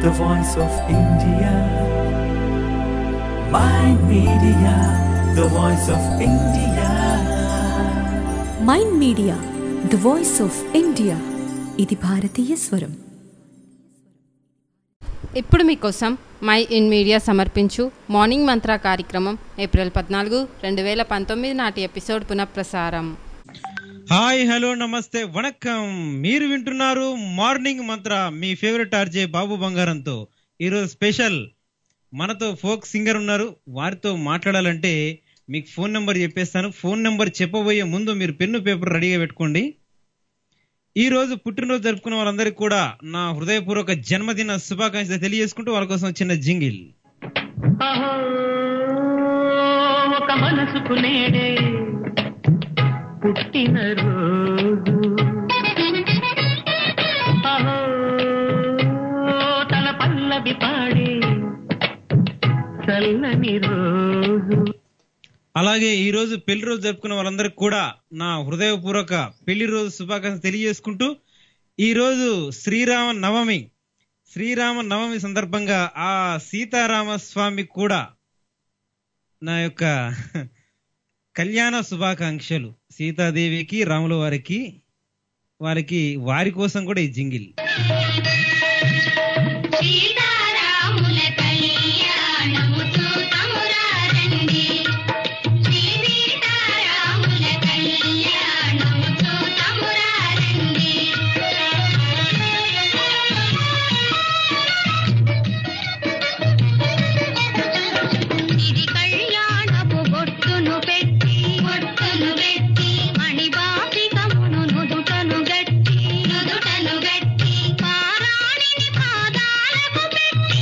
the voice of India. My media, the voice of India. Mind media the voice of India ఇది భారతీయ స్వరం ఇప్పుడు మీకోసం mind media సమర్పించు morning mantra కార్యక్రమం ఏప్రిల్ పద్నాలుగు రెండు వేల పంతొమ్మిది నాటి ఎపిసోడ్ పునఃప్రసారం హాయ్ హలో నమస్తే వణక్కం మీరు వింటున్నారు మార్నింగ్ మంత్ర మీ ఫేవరెట్ ఆర్జే బాబు బంగారంతో ఈరోజు స్పెషల్ మనతో ఫోక్ సింగర్ ఉన్నారు వారితో మాట్లాడాలంటే మీకు ఫోన్ నెంబర్ చెప్పేస్తాను ఫోన్ నెంబర్ చెప్పబోయే ముందు మీరు పెన్ను పేపర్ రెడీగా పెట్టుకోండి ఈ రోజు పుట్టినరోజు జరుపుకున్న వాళ్ళందరికీ కూడా నా హృదయపూర్వక జన్మదిన శుభాకాంక్షలు తెలియజేసుకుంటూ వాళ్ళ కోసం చిన్న జింగిల్ అహో ఒక మనసుకు నేడే పుట్టిన రోజు అహో తన పల్లవి పాడే చల్లని రోజు అలాగే ఈ రోజు పెళ్లి రోజు జరుపుకున్న వాళ్ళందరికీ కూడా నా హృదయపూర్వక పెళ్లి రోజు శుభాకాంక్షలు తెలియజేసుకుంటూ ఈ రోజు శ్రీరామ నవమి శ్రీరామ నవమి సందర్భంగా ఆ సీతారామ స్వామి కూడా నా యొక్క కళ్యాణ శుభాకాంక్షలు సీతాదేవికి రాముల వారికి వారికి వారి కోసం కూడా ఈ జింగిల్ సీతారాముల కళ్యాణము చూతమురారండి శ్రీ సీతారాముల కళ్యాణము చూతమురారండి ఇది కళ్యాణపు బొట్టును పెట్టి బొట్టును పెట్టి మణిబాసికమును నుదుటను గట్టి నుదుటను గట్టి పారాణిని పాదాలకు పెట్టి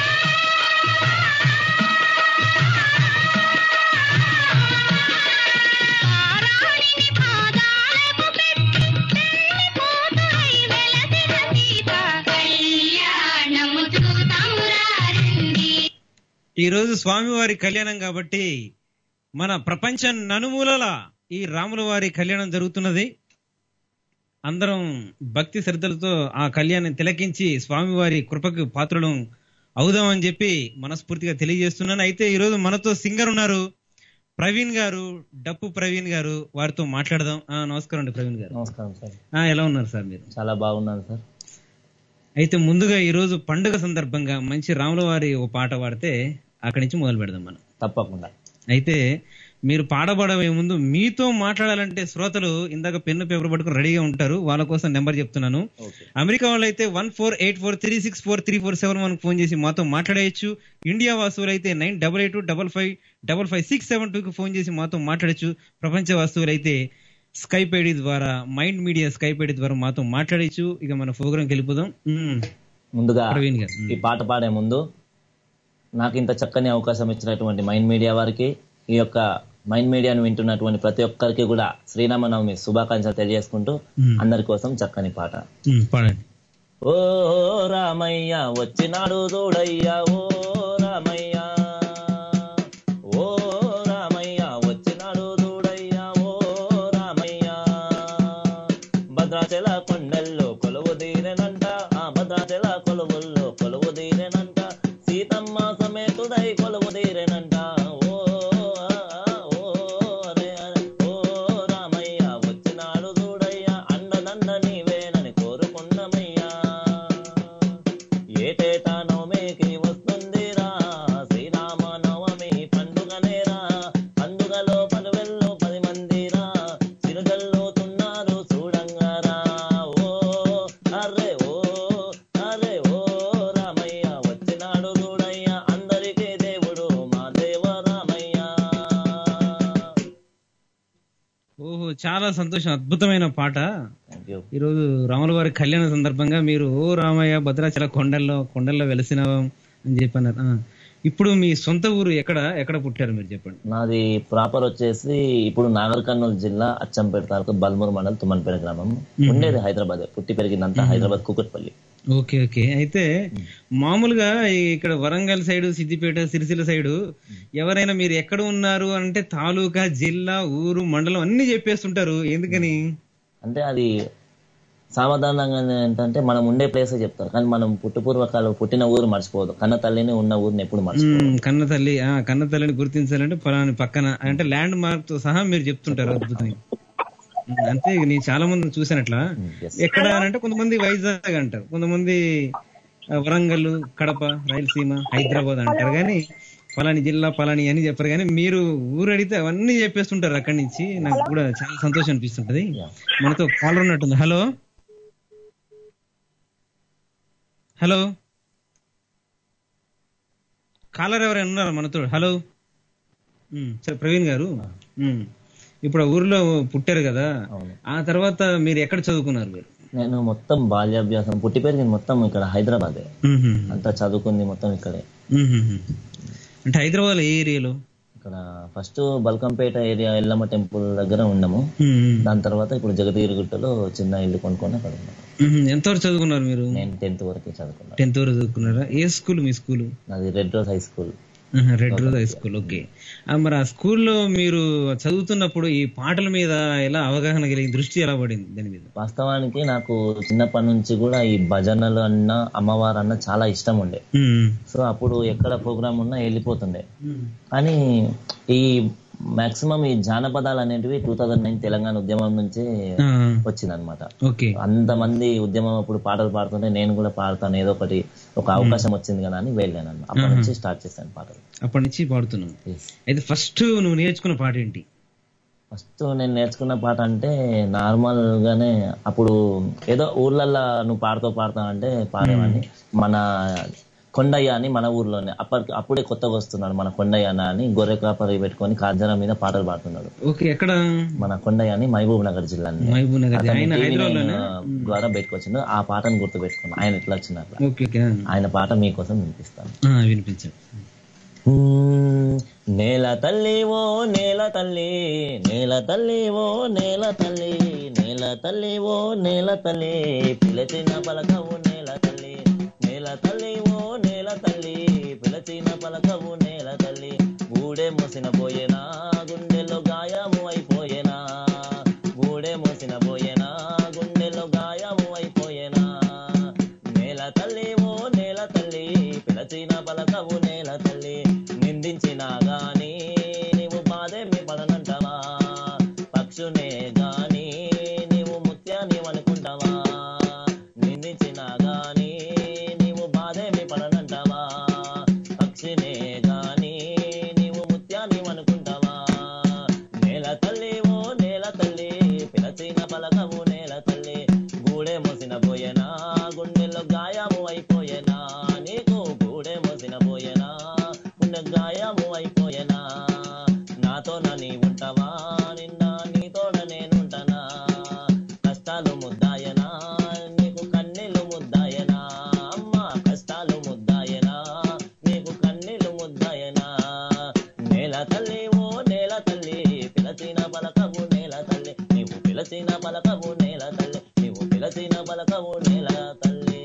పారాణిని పాదాలకు పెట్టి పెళ్లి కూతురై వెలసిన సీత కళ్యాణము చూతమురారండి ఈ రోజు స్వామివారి కళ్యాణం కాబట్టి మన ప్రపంచం నలుమూలల ఈ రాముల వారి కళ్యాణం జరుగుతున్నది అందరం భక్తి శ్రద్ధలతో ఆ కళ్యాణం తిలకించి స్వామివారి కృపకు పాత్రలు అవుదామని చెప్పి మనస్ఫూర్తిగా తెలియజేస్తున్నాను అయితే ఈ రోజు మనతో సింగర్ ఉన్నారు ప్రవీణ్ గారు డప్పు ప్రవీణ్ గారు వారితో మాట్లాడదాం ఆ, నమస్కారం అండి ప్రవీణ్ గారు నమస్కారం సార్ ఆ, ఎలా ఉన్నారు సార్ మీరు చాలా బాగున్నాను సార్ అయితే ముందుగా ఈ రోజు పండుగ సందర్భంగా మంచి రాముల వారి ఒక పాట పాడితే అక్కడి నుంచి మొదలు పెడదాం మనం తప్పకుండా అయితే మీరు పాడబడమే ముందు మీతో మాట్లాడాలంటే శ్రోతలు ఇందాక పెన్ను పేపర్ పట్టుకుని రెడీగా ఉంటారు వాళ్ళ కోసం నెంబర్ చెప్తున్నాను ఓకే అమెరికా వాళ్ళు అయితే one four eight four three six four three four seven one phone చేసి మాతో మాట్లాడేయచ్చు ఇండియా వాసువులు అయితే nine double eight double five double five six seven టూకి ఫోన్ చేసి మాతో మాట్లాడచ్చు ప్రపంచ వాస్తువులు అయితే స్కైప్ ఐడి ద్వారా మైండ్ మీడియా స్కైప్ ఐడి ద్వారా మాతో మాట్లాడచ్చు ఇక మన ప్రోగ్రామ్కి వెళ్ళిపోదాం మ్మ్. ముందుగా ప్రవీణ్ గారు ఈ పాట పాడే ముందు నాకు ఇంత చక్కని అవకాశం ఇచ్చినటువంటి మైండ్ మీడియా వారికి ఈ యొక్క మైండ్ మీడియాను వింటున్నటువంటి ప్రతి ఒక్కరికి కూడా శ్రీరామనవమి శుభాకాంక్షలు తెలియజేసుకుంటూ మ్మ్. అందరి కోసం చక్కని పాట మ్మ్, పాడండి ఓ రామయ్య వచ్చినాడు చూడయ్యా ఓ రామయ్య ఓ రామయ్య వచ్చినాడు చూడయ్యా ఓ రామయ్య భద్రాచల కొండల్లో కొలువు తీరెనంట ఆ భద్రాచల కొలువుల్లో కొలువు తీరెనంట సీతమ్మ సమేతుడై కొలువు తీరెనంట ఓ ఆ, ఆ, ఓ అరే అరే, ఓ రామయ్య వచ్చినాడు చూడయ్యా అండదండ నీవేనని కోరుకున్నమయ్యా ఏటేటా నవమికి వస్తుందిరా శ్రీరామ నవమి పండుగనేరా పండుగలో పలువెల్లో పది మందిరా చిరుగల్లుతున్నారు చూడంగారా ఓ అరే ఓ అరే ఓ రామయ్య వచ్చినాడు చూడయ్య అందరికీ దేవుడు మా దేవ రామయ్య ఓహో చాలా సంతోషం అద్భుతమైన పాట థ్యాంక్ యూ ఈరోజు రాముల వారి కళ్యాణ సందర్భంగా మీరు ఓ రామయ్య భద్రాచల కొండల్లో కొండల్లో వెలిసినావు అని చెప్పన్నారు ఆ, ఇప్పుడు మీ సొంత ఊరు ఎక్కడ ఎక్కడ పుట్టారు మీరు చెప్పండి నాది ప్రాపర్ వచ్చేసి ఇప్పుడు నాగర్ కర్నూలు జిల్లా అచ్చంపేట తాలూకు బల్మూరు మండల్ తుమ్మన్పేట గ్రామం ఉండేది హైదరాబాద్ పుట్టి పెరిగిందంతా హైదరాబాద్ కూకట్పల్లి ఓకే ఓకే అయితే మామూలుగా ఈ ఇక్కడ వరంగల్ సైడు సిద్దిపేట సిరిసిల్ల సైడు ఎవరైనా మీరు ఎక్కడ ఉన్నారు అంటే తాలూకా జిల్లా ఊరు మండలం అన్ని చెప్పేస్తుంటారు ఎందుకని అంటే అది సాధారణంగా ఏంటంటే మనం ఉండే ప్లేస్ చెప్తారు కానీ మనం పుట్టుపూర్వకాలు పుట్టిన ఊరు మర్చిపోదు కన్న తల్లిని ఉన్న ఊరిని ఎప్పుడు మర్చిపోదు మ్మ్, కన్న తల్లి ఆ కన్న తల్లిని గుర్తించాలంటే పలాని పక్కన అంటే ల్యాండ్ మార్క్ తో సహా మీరు చెప్తుంటారు అద్భుతంగా మ్మ్, అంతే నేను చాలా మంది చూసాను అట్లా yes. ఎక్కడ అని అంటే కొంతమంది వైజాగ్ అంటారు కొంతమంది ఆ, వరంగల్ కడప రాయలసీమ హైదరాబాద్ అంటారు కానీ పలాని జిల్లా పలాని అని చెప్పరు కానీ మీరు ఊరు అడిగితే అవన్నీ చెప్పేస్తుంటారు అక్కడి నుంచి నాకు కూడా చాలా సంతోషం అనిపిస్తుంటది మనతో కాలర్ ఉన్నట్టుంది హలో హలో కాలర్ ఎవరైనా ఉన్నారా మనతో హలో ఉమ్, సరే ప్రవీణ్ గారు ఉమ్, ఇప్పుడు ఆ ఊర్లో పుట్టారు కదా అవును. ఆ తర్వాత మీరు ఎక్కడ చదువుకున్నారు మీరు నేను మొత్తం బాల్యాభ్యాసం పుట్టి పెరిగింది మొత్తం ఇక్కడ హైదరాబాదే ఉహుం. అంతా చదువుకుంది మొత్తం ఇక్కడే ఉహుం. అంటే హైదరాబాద్ ఏ ఏరియాలో ఇక్కడ first Balkampet area Yellamma temple దగ్గర ఉన్నాము ఉమ్. దాని తర్వాత ఇప్పుడు జగదీరుగుట్టలో చిన్న ఇల్లు కొనుక్కొని అక్కడ ఉన్నాము ఉహుం. ఎంతవరకు చదువుకున్నారు మీరు నేను టెన్త్ వరకు చదువుకున్నాను టెన్త్ వరకు చదువుకున్నారా ఏ స్కూల్ మీ స్కూల్ నాది red rose high school red rose high school okay ఆ, మరి ఆ స్కూల్లో మీరు చదువుతున్నప్పుడు ఈ పాటల మీద ఎలా అవగాహన కలిగి దృష్టి ఎలా పడింది దాని మీద వాస్తవానికి నాకు చిన్నప్పటి నుంచి కూడా ఈ భజనలు అన్న అమ్మవారు అన్న చాలా ఇష్టం ఉండే ఉమ్. సో అప్పుడు ఎక్కడ ప్రోగ్రామ్ ఉన్నా వెళ్ళిపోతుండే ఉమ్. కానీ ఈ మాక్సిమం ఈ జానపదాలు అనేటివి టూ థౌజండ్ నైన్ తెలంగాణ ఉద్యమం నుంచి ఆ, వచ్చిందనమాట ఓకే అంతమంది ఉద్యమం అప్పుడు పాటలు పాడుతుంటే నేను కూడా పాడతాను ఏదో ఒకటి ఒక అవకాశం వచ్చింది కదా అని వెళ్ళాను అన్నమాట అప్పటి నుంచి స్టార్ట్ చేశాను పాటలు అప్పటి నుంచి పాడుతున్నావు అయితే ఫస్ట్ నువ్వు నేర్చుకున్న పాట ఏంటి ఫస్ట్ నేను నేర్చుకున్న పాట అంటే నార్మల్ గానే అప్పుడు ఏదో ఊర్లల్లో నువ్వు పాడుతూ పాడుతావు అంటే పాడేవాడిని మన కొండయ్య అని మన ఊర్లోనే అప్పటి అప్పుడే కొత్తగా వస్తున్నాడు మన కొండయ్య అన్న అని గొర్రె కాపరి పెట్టుకొని కాజన మీద పాటలు పాడుతున్నాడు ఓకే ఎక్కడ మన కొండయ్య అని మహబూబ్ నగర్ జిల్లా మహబూబ్ నగర్ అతన్ని ఆయన TV హైదరాబాద్ నైన్ ద్వారా పెట్టుకొచ్చిండు ఆ పాటను గుర్తు పెట్టుకున్నాను ఆయన ఎట్లా వచ్చినారు ఓకే ఓకే ఆయన పాట మీకోసం వినిపిస్తాను ఆ, వినిపించండి మ్మ్. నేల తల్లి ఓ నేల తల్లి నేల తల్లి ఓ నేల తల్లి నేల తల్లి ఓ నేల తల్లి పిలచిన పలకవు నేల తల్లి నేల తల్లి ఓ నేల తల్లి పిలచిన పలకవు నేల తల్లి గూడె మోసిన పోయేనా గుండెలో గాయము అయిపోయేనా గూడె మోసిన పోయేనా గుండెలో గాయము అయిపోయేనా నేల తల్లి ఓ నేల తల్లి పిలచిన పలకవు నేల తల్లి నిందించినా గాని నీవు బాధేమి పడనంటావా పక్షునే గాని నీవు ముత్యాన్ని అనుకుంటావా నిందించినా గాని నీవు బాధేమి పడనంటావా పక్షినే గాని నీవు ముత్యాన్ని అనుకుంటావా నేల తల్లి ఓ నేల తల్లి పిలచిన పలకవు నేల తల్లి గూడె మోసిన పోయేనా గుండెల్లో గాయము అయిపోయేనా నీకు గూడె మోసిన పోయేనా గుండె గాయము అయిపోయేనా నాతోన నీ ఉంటావా నిన్న నీతోన నేనుంటనా కష్టాలు ముద్దాయనా నీకు కన్నీళ్ళు ముద్దాయనా అమ్మా కష్టాలు ముద్దాయనా నీకు కన్నీళ్ళు ముద్దాయనా నేల తల్లి ఓ నేల తల్లి పిలచిన పలకవు నేల తల్లి నీవు పిలచిన పలకవు నేల తల్లి నీవు పిలచిన పలకవు నేల తల్లి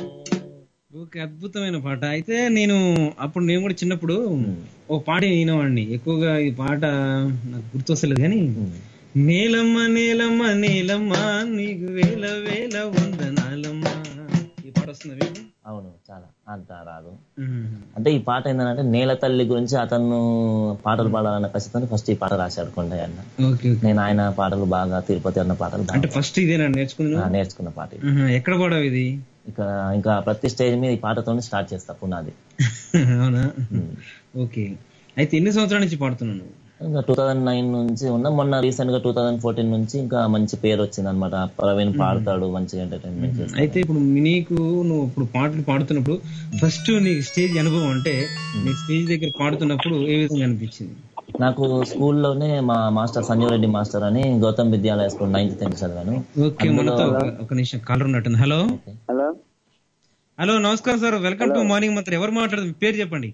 ఓకే అద్భుతమైన పాట అయితే నేను అప్పుడు నేను కూడా చిన్నప్పుడు ఓ పాట వినేవాడిని ఎక్కువగా ఈ పాట నాకు గుర్తొస్తలేదు కానీ నేలమ్మ నేలమ్మ నేలమ్మ నీకు వేల వేల వందనాలమ్మ ఈ పాట వస్తుంది మీకు అవును చాలా అంత రాదు ఉహుం. అంటే ఈ పాట ఏంటంటే నేల తల్లి గురించి అతను పాటలు పాడాలన్న కష్టంతో ఫస్ట్ ఈ పాట రాశాడు కొండయ్య అన్న ఓకే ఓకే నేను ఆయన పాటలు బాగా తిరుపతి అన్న పాటలు బాగా అంటే ఫస్ట్ ఇదేనా నేర్చుకుంది ఆ, నేర్చుకున్న పాట ఇది. ఆహా, ఎక్కడ పాడావు ఇది ఇక్కడ ఇంకా ప్రతి స్టేజ్ మీద ఈ పాటతో స్టార్ట్ చేస్తా పునాది అవునా ఓకే అయితే ఎన్ని సంవత్సరాల నుంచి పాడుతున్నావు నువ్వు? ఇంకా టూ థౌజండ్ నైన్ నుంచి ఉన్న మొన్న రీసెంట్ గా టూ థౌజండ్ ఫోర్టీన్ నుంచి ఇంకా మంచి పేరు వచ్చింది అనమాట ప్రవీణ్ పాడతాడు మంచిగా ఎంటర్టైన్మెంట్ చేస్తాడు అయితే ఇప్పుడు నీకు నువ్వు ఇప్పుడు పాటలు పాడుతున్నప్పుడు ఫస్ట్ నీకు స్టేజ్ అనుభవం అంటే నీ స్టేజ్ దగ్గర పాడుతున్నప్పుడు ఏ విధంగా అనిపించింది నాకు స్కూల్లోనే మా మాస్టర్ సంజీవ్ రెడ్డి మాస్టర్ అని Gautam Vidyalaya school ninth tenth చదివాను ఓకే మనతో ఒక- ఒక నిమిషం కాలర్ ఉన్నట్టుంది హలో హలో హలో నమస్కారం sir welcome to morning mantra ఎవరు మాట్లాడదు మీ పేరు చెప్పండి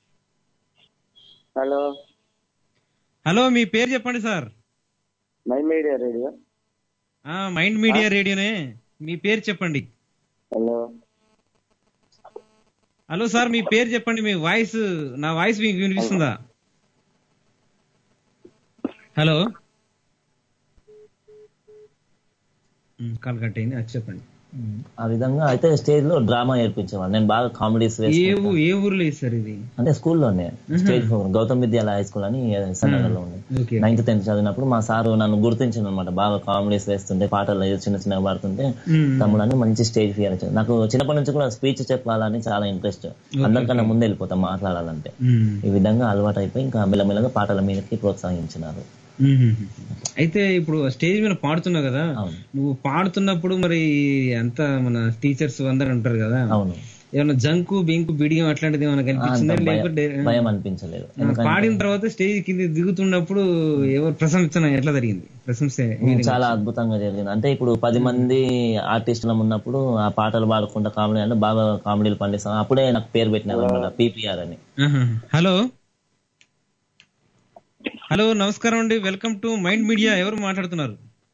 హలో హలో మీ పేరు చెప్పండి సార్ మై మీడియా రేడియో ఆ మైండ్ మీడియా రేడియోనే మీ పేరు చెప్పండి హలో హలో సార్ మీ పేరు చెప్పండి మీ వాయిస్ నా వాయిస్ మీకు వినిపిస్తుందా హలో ఉమ్, కాల్ కట్ అయింది అది చెప్పండి ఆ విధంగా అయితే స్టేజ్ లో డ్రామా నేర్పించేవాడు నేను బాగా కామెడీస్ ఏ ఊ- ఏ ఊర్లో ఇస్తారు ఇది అంటే స్కూల్లోనే stage program Gautam Vidyalaya high school అని సండగర్లో ఉంది ఓకే నైన్త్ టెన్త్ చదివినప్పుడు మా సారు నన్ను గుర్తించింది అనమాట బాగా కామెడీస్ వేస్తుంటే పాటలు ఏదో చిన్న చిన్నగా పాడుతుంటే ఉమ్. తమ్ముడు అని మంచి స్టేజ్ ఫియర్ వచ్చింది నాకు చిన్నప్పటి నుంచి కూడా స్పీచ్ చెప్పాలని చాలా ఇంట్రెస్ట్ అందరికన్నా ముందు వెళ్ళిపోతాం మాట్లాడాలంటే ఉమ్. ఈ విధంగా అలవాటు అయిపోయి ఇంకా మెల్లమెల్లగా పాటల మీదకి ప్రోత్సహించినారు ఉమ్. అయితే ఇప్పుడు స్టేజ్ మీద పాడుతున్నావు కదా అవును నువ్వు పాడుతున్నప్పుడు మరి అంతా మన టీచర్స్ అందరు ఉంటారు కదా అవును ఏమైనా జంకు బింకు బిడియం అట్లాంటిది ఏమైనా కనిపించిందా అంత భయం- లేకపోతే భయం అనిపించలేదు ఆ, పాడిన తర్వాత స్టేజ్ కింద దిగుతున్నప్పుడు ఎవరు ప్రశంసన ఎట్లా జరిగింది ప్రశంస ఏ విధంగా? చాలా అద్భుతంగా జరిగింది అంటే ఇప్పుడు పది మంది ఆర్టిస్టులు ఉన్నప్పుడు ఆ పాటలు పాడకుండా కామెడీ అంటే బాగా కామెడీలు పండిస్తాను అప్పుడే నాకు పేరు పెట్టినారు అనమాట పీపీఆర్ అని ఆహా. హలో హలో నమస్కారం అండి వెల్కమ్ టు మైండ్ మీడియా ఎవరు మాట్లాడుతున్నారు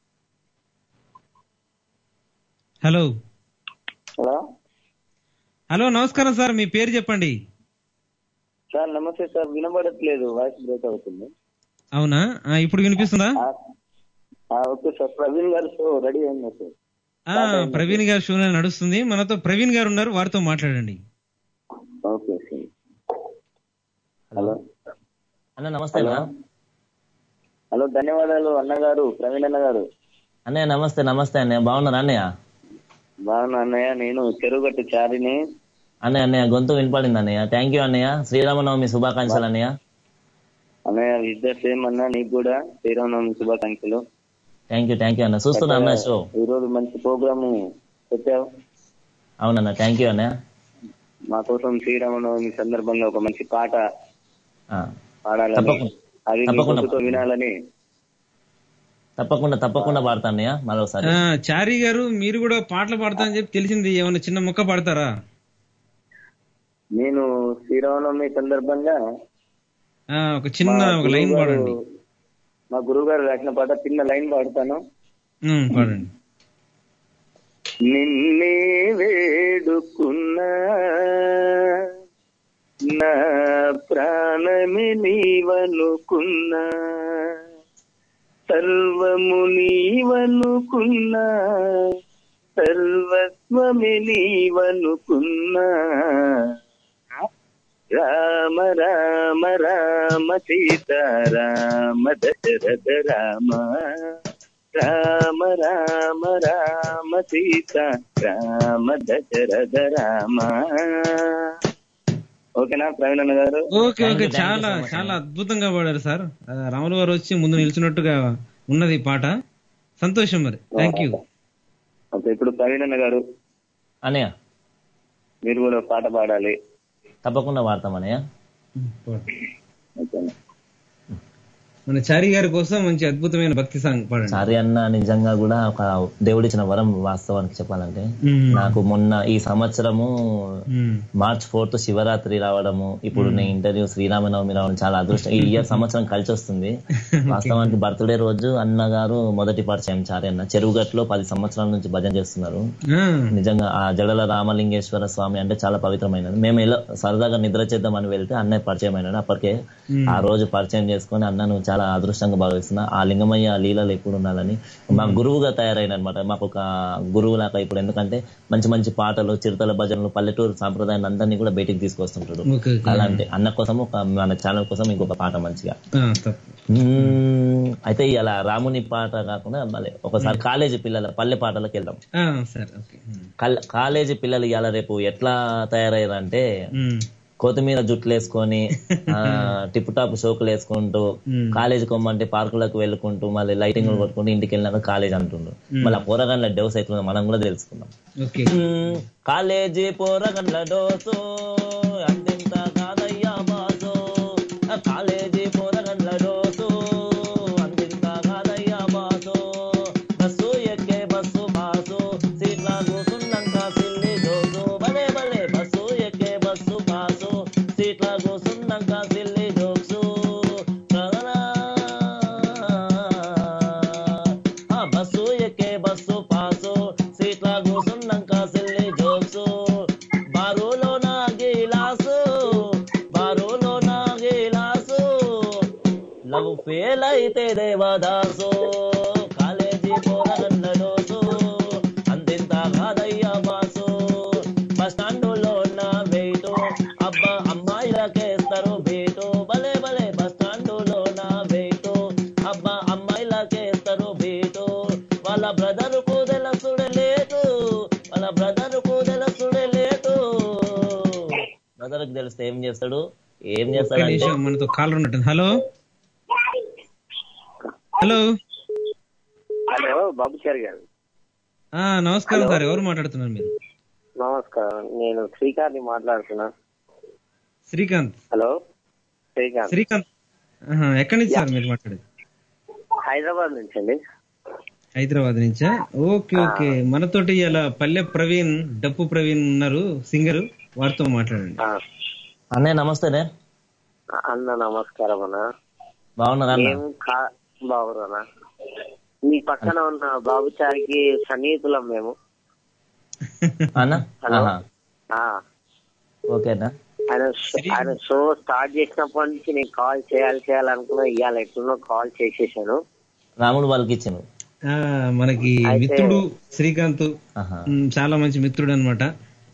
హలో హలో హలో నమస్కారం సార్ మీ పేరు చెప్పండి సార్ నమస్తే సార్ వినబడట్లేదు వాయిస్ బ్రేక్ అవుతుంది అవునా ఆ, ఇప్పుడు వినిపిస్తుందా ఆ, ఆ, ఓకే సార్ ప్రవీణ్ గారు షో రెడీ అయింది సార్ ఆ, ప్రవీణ్ గారు షో నడుస్తుంది మనతో ప్రవీణ్ గారు ఉన్నారు వారితో మాట్లాడండి ఓకే సార్ హలో అన్న నమస్తే అన్న హలో ధన్యవాదాలు అన్నగారు ప్రవీణ్ అన్న గారు అన్నయ్య నమస్తే నమస్తే అన్నయ్య బాగున్నారా అన్నయ్య బాగున్నా అన్నయ్య నేను చెరుగట్టు చారిని అన్నయ్య అన్నయ్య గొంతు వినపడింది అన్నయ్య థ్యాంక్ యూ అన్నయ్య శ్రీరామనవమి శుభాకాంక్షలు అన్నయ్య అన్నయ్య ఇద్దరు సేమ్ అన్న నీకు కూడా శ్రీరామనవమి శుభాకాంక్షలు థ్యాంక్ యూ థ్యాంక్ యూ అన్న చూస్తున్నా అన్న షో ఈ రోజు మంచి ప్రోగ్రామ్ పెట్టావు అవునన్న థ్యాంక్ యూ అన్నయ్య మా కోసం శ్రీరామనవమి సందర్భంగా ఒక మంచి పాట ఆ, పాడాలని తప్పకుండా. అది మీ తప్పకుండా. గొంతుతో వినాలని తప్పకుండా తప్పకుండా పాడతా అన్నయ్య మరోసారి ఆ, చారీ గారు మీరు కూడా పాటలు పాడతారని చెప్పి తెలిసింది ఏమైనా చిన్న ముక్క పాడతారా నేను శ్రీరామనవమి సందర్భంగా ఆ, ఒక చిన్న ఒక లైన్ గురువు గారు- పాడండి మా గురువు గారు రాసిన పాట చిన్న లైన్ పాడతాను ఉమ్, పాడండి నిన్నే వేడుకున్నా నా ప్రాణమి నీవనుకున్నా సర్వము నీవనుకున్నా సర్వస్వమి నీవనుకున్నా రామ రామ రామ సీతారామ దశరథ రామ రామ రామ రామ సీత రామ దశరథ రామ ఓకేనా ప్రవీణ్ అన్న గారు okay Thank okay you, thank you చాలా so much, చాలా అద్భుతంగా పాడారు సార్ ఆ, రాములు గారు వచ్చి ముందు నిల్చున్నట్టుగా ఉన్నది ఈ పాట సంతోషం మరి థ్యాంక్ యూ ఓకే ఇప్పుడు ప్రవీణ్ అన్న గారు అన్నయ్య మీరు కూడా పాట పాడాలి తప్పకుండా పాడతాం అన్నయ్య ఓకేనా మన చారి గారి కోసం మంచి అద్భుతమైన భక్తి సాంగ్ పాడండి సారీ అన్న నిజంగా కూడా ఒక దేవుడిచ్చిన వరం వాస్తవానికి చెప్పాలంటే మ్మ్. నాకు మొన్న ఈ సంవత్సరము మ్మ్. మార్చ్ ఫోర్త్ శివరాత్రి రావడము ఇప్పుడు నేను ఇంటర్వ్యూ శ్రీరామనవమి రావడం చాలా అదృష్టం ఈ ఇయర్ సంవత్సరం కలిసి వస్తుంది వాస్తవానికి బర్త్డే రోజు అన్నగారు మొదటి పరిచయం చారి అన్న చెరువుగట్లో పది సంవత్సరాల నుంచి భజన చేస్తున్నారు ఆ, నిజంగా ఆ జడల రామలింగేశ్వర స్వామి అంటే చాలా పవిత్రమైనది మేము ఎలా సరదాగా నిద్ర చేద్దామని వెళ్తే అన్నయ్య పరిచయం అయినాడు అప్పటికే ఆ రోజు పరిచయం చేసుకొని అన్న నువ్వు చాలా అదృష్టంగా భావిస్తున్నా ఆ లింగమయ్య ఆ లీలలు ఎప్పుడు ఉండాలని మా గురువుగా తయారైన అనమాట మాకు ఒక గురువు లాగా ఇప్పుడు ఎందుకంటే మంచి మంచి పాటలు చిరుతల భజనలు పల్లెటూరు సాంప్రదాయాన్ని అందరినీ కూడా బయటికి తీసుకొస్తుంటాడు ఓకే ఓకే అలాంటి అన్న కోసం ఒక మన ఛానల్ కోసం ఇంకొక పాట మంచిగా ఆ, తప్పు మ్మ్. అయితే ఇలా రాముని పాట కాకుండా మళ్ళీ ఒకసారి కాలేజీ పిల్లల పల్లె పాటలకు వెళ్దాం ఆ, సరే ఓకే కల్- కాలేజీ పిల్లలు ఇవాళ రేపు ఎట్లా తయారయ్యారంటే మ్మ్. కొత్తిమీర జుట్లు వేసుకొని ఆ, టిప్ టాప్ షోకులు వేసుకుంటూ కాలేజీ కొమ్మంటే పార్కులకు వెళ్ళుకుంటూ మళ్ళీ లైటింగ్ కొట్టుకుంటూ ఇంటికి వెళ్ళినాక కాలేజ్ అంటుండ్రు మళ్ళీ ఆ పోరగాన్ల డోస్ అవుతుందో మనం కూడా తెలుసుకుందాం ఓకే మ్మ్. కాలేజీ పోరగండ్ల డోసు అంతింత కాదయ్యా బాసు ఆ కాలేజీ పోరగండ్ల డోసు అంతింత కాదయ్యా బాసు బస్సు ఎక్కే బస్సు పాసు సీట్ల కూసున్నాక సిల్లి జోసు భలే భలే బస్సు ఎక్కే బస్సు పాసు సీట్ల కూసున్నాక సిల్లి జోక్సు ఆ బస్సు ఎక్కే బస్సు పాసు సీట్ల కూసున్నాక సిల్లి జోక్సు బారులో నా గిలాసు బారులో నా గిలాసు లవ్ ఫెయిల్ అయితే దేవదాసు కాలేజీ పోరగండ్ల డోసు అమ్మాయిలకేస్తారు బీటు భలే భలే బస్ స్టాండులో నా బీటు అబ్బా అమ్మాయిలకేస్తారు బీటు వాళ్ళ బ్రదర్ కు తెలుసుడే లేదు వాళ్ళ బ్రదర్ కు తెలుసుడే లేదు బ్రదర్ కి తెలిస్తే ఏం చేస్తాడు ఏం ఒక్క చేస్తాడు అంటే నిమిషం మనతో కాలర్ ఉన్నట్టుంది hello hello hello Babu sir గారు ఆ నమస్కారం సార్ ఎవరు మాట్లాడుతున్నారు మీరు నమస్కారం నేను శ్రీకాంత్ మాట్లాడుతున్నా శ్రీకాంత్ హలో శ్రీకాంత్ శ్రీకాంత్ ఆహా, ఎక్కడి నుంచి సార్ మీరు మాట్లాడేది హైదరాబాద్ నుంచి అండి హైదరాబాద్ నుంచా ఓకే ఓకే మనతోటి ఇలా పల్లె ప్రవీణ్ డప్పు ప్రవీణ్ ఉన్నారు సింగర్ వారితో మాట్లాడండి ఆ, అన్నయ్య నమస్తేనే అన్న నమస్కారం అన్న బాగున్నారా అన్న మేము కా బాబురానా మీ పక్కన ఉన్న బాబు చారికి సన్నిహితులం మేము అన్న హలో. ఆహా. ఆ, ఓకేనా ఆయన షో- ఆయన షో స్టార్ట్ చేసినప్పటి నుంచి నేను కాల్ చేయాలి చేయాలనుకున్నా ఇవాళ ఎట్లున్నో కాల్ చేసేసాను రాముడు వాళ్ళకి ఇచ్చాను ఆ, మనకి అయితే- మిత్రుడు శ్రీకాంత్ ఆహా. ఉమ్, చాలా మంచి మిత్రుడు అనమాట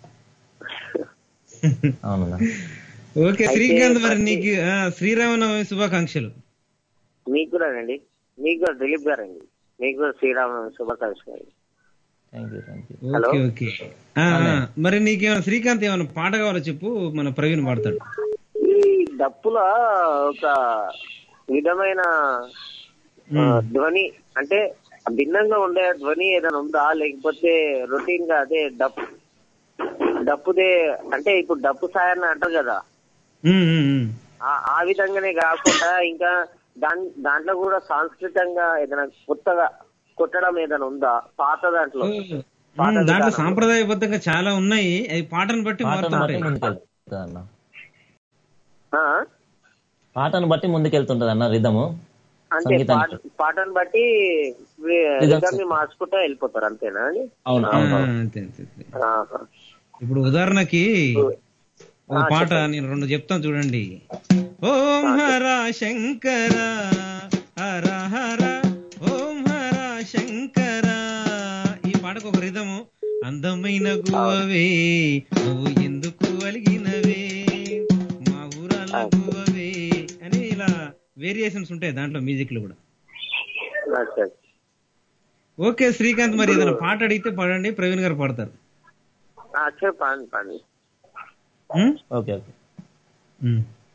అవునన్నా ఓకే అయితే శ్రీకాంత్ మరి ప్రతి- నీకు ఆ, శ్రీరామనవమి శుభాకాంక్షలు మీకు కూడా అండి మీకు కూడా దిలీప్ గారు అండి మీకు కూడా శ్రీరామ శుభాకాంక్షలు thank you thank you hello. Okay okay ఆ, ఆ, మరి నీకేమైనా శ్రీకాంత్ ఏమైనా పాట కావాలో చెప్పు మన ప్రవీణ్ పాడతాడు ఈ డప్పుల ఒక విధమైన ఆ, ధ్వని అంటే భిన్నంగా ఉండే ధ్వని ఏదైనా ఉందా లేకపోతే రొటీన్ గా అదే డప్పు డప్పుదే అంటే ఇప్పుడు డప్పు సాయన్న అంటారు కదా ఉమ్, ఉమ్, ఉమ్. ఆ- ఆ విధంగానే కాకుండా ఇంకా దాని దాంట్లో కూడా సాంస్కృతికంగా ఏదైనా కొత్తగా కొట్టడం ఏదైనా ఉందా పాత దాంట్లో ఉమ్, పాత దాంట్లో విధానం. సాంప్రదాయబద్ధంగా చాలా ఉన్నాయి అవి పాటను బట్టి పాటను బట్టి మారుతుంటాయి ముందుకెళ్తుంది అన్న ఆ? పాటను బట్టి ముందుకెళ్తుంటది అన్న రిధము అంటే సంగీతానికి. పాట పాటను బట్టి రిధమ్ మార్చుకుంటా వెళ్ళిపోతారు అంతేనా అండి అవును ఆ, అవును అవును. అంతే అంతే అంతే. ఆహా. ఇప్పుడు ఉదాహరణకి ఒక ఆ, పాట నేను రెండు చెప్తాను చూడండి ఓం హర శంకర హర హర ఓం హర శంకర ఈ పాటకు ఒక రిధము అందమైన గువ్వవే నువ్వు ఎందుకు అలిగినవే మా ఊరాల గువ్వవే అని ఇలా వేరియేషన్స్ ఉంటాయి దాంట్లో మ్యూజిక్ లో కూడా అచ్చా. ఓకే శ్రీకాంత్ మరి ఏదైనా పాట అడిగితే పాడండి ప్రవీణ్ గారు పాడతారు ఆ, చెప్పండి పండి ఉం? ఓకే ఓకే ఉం.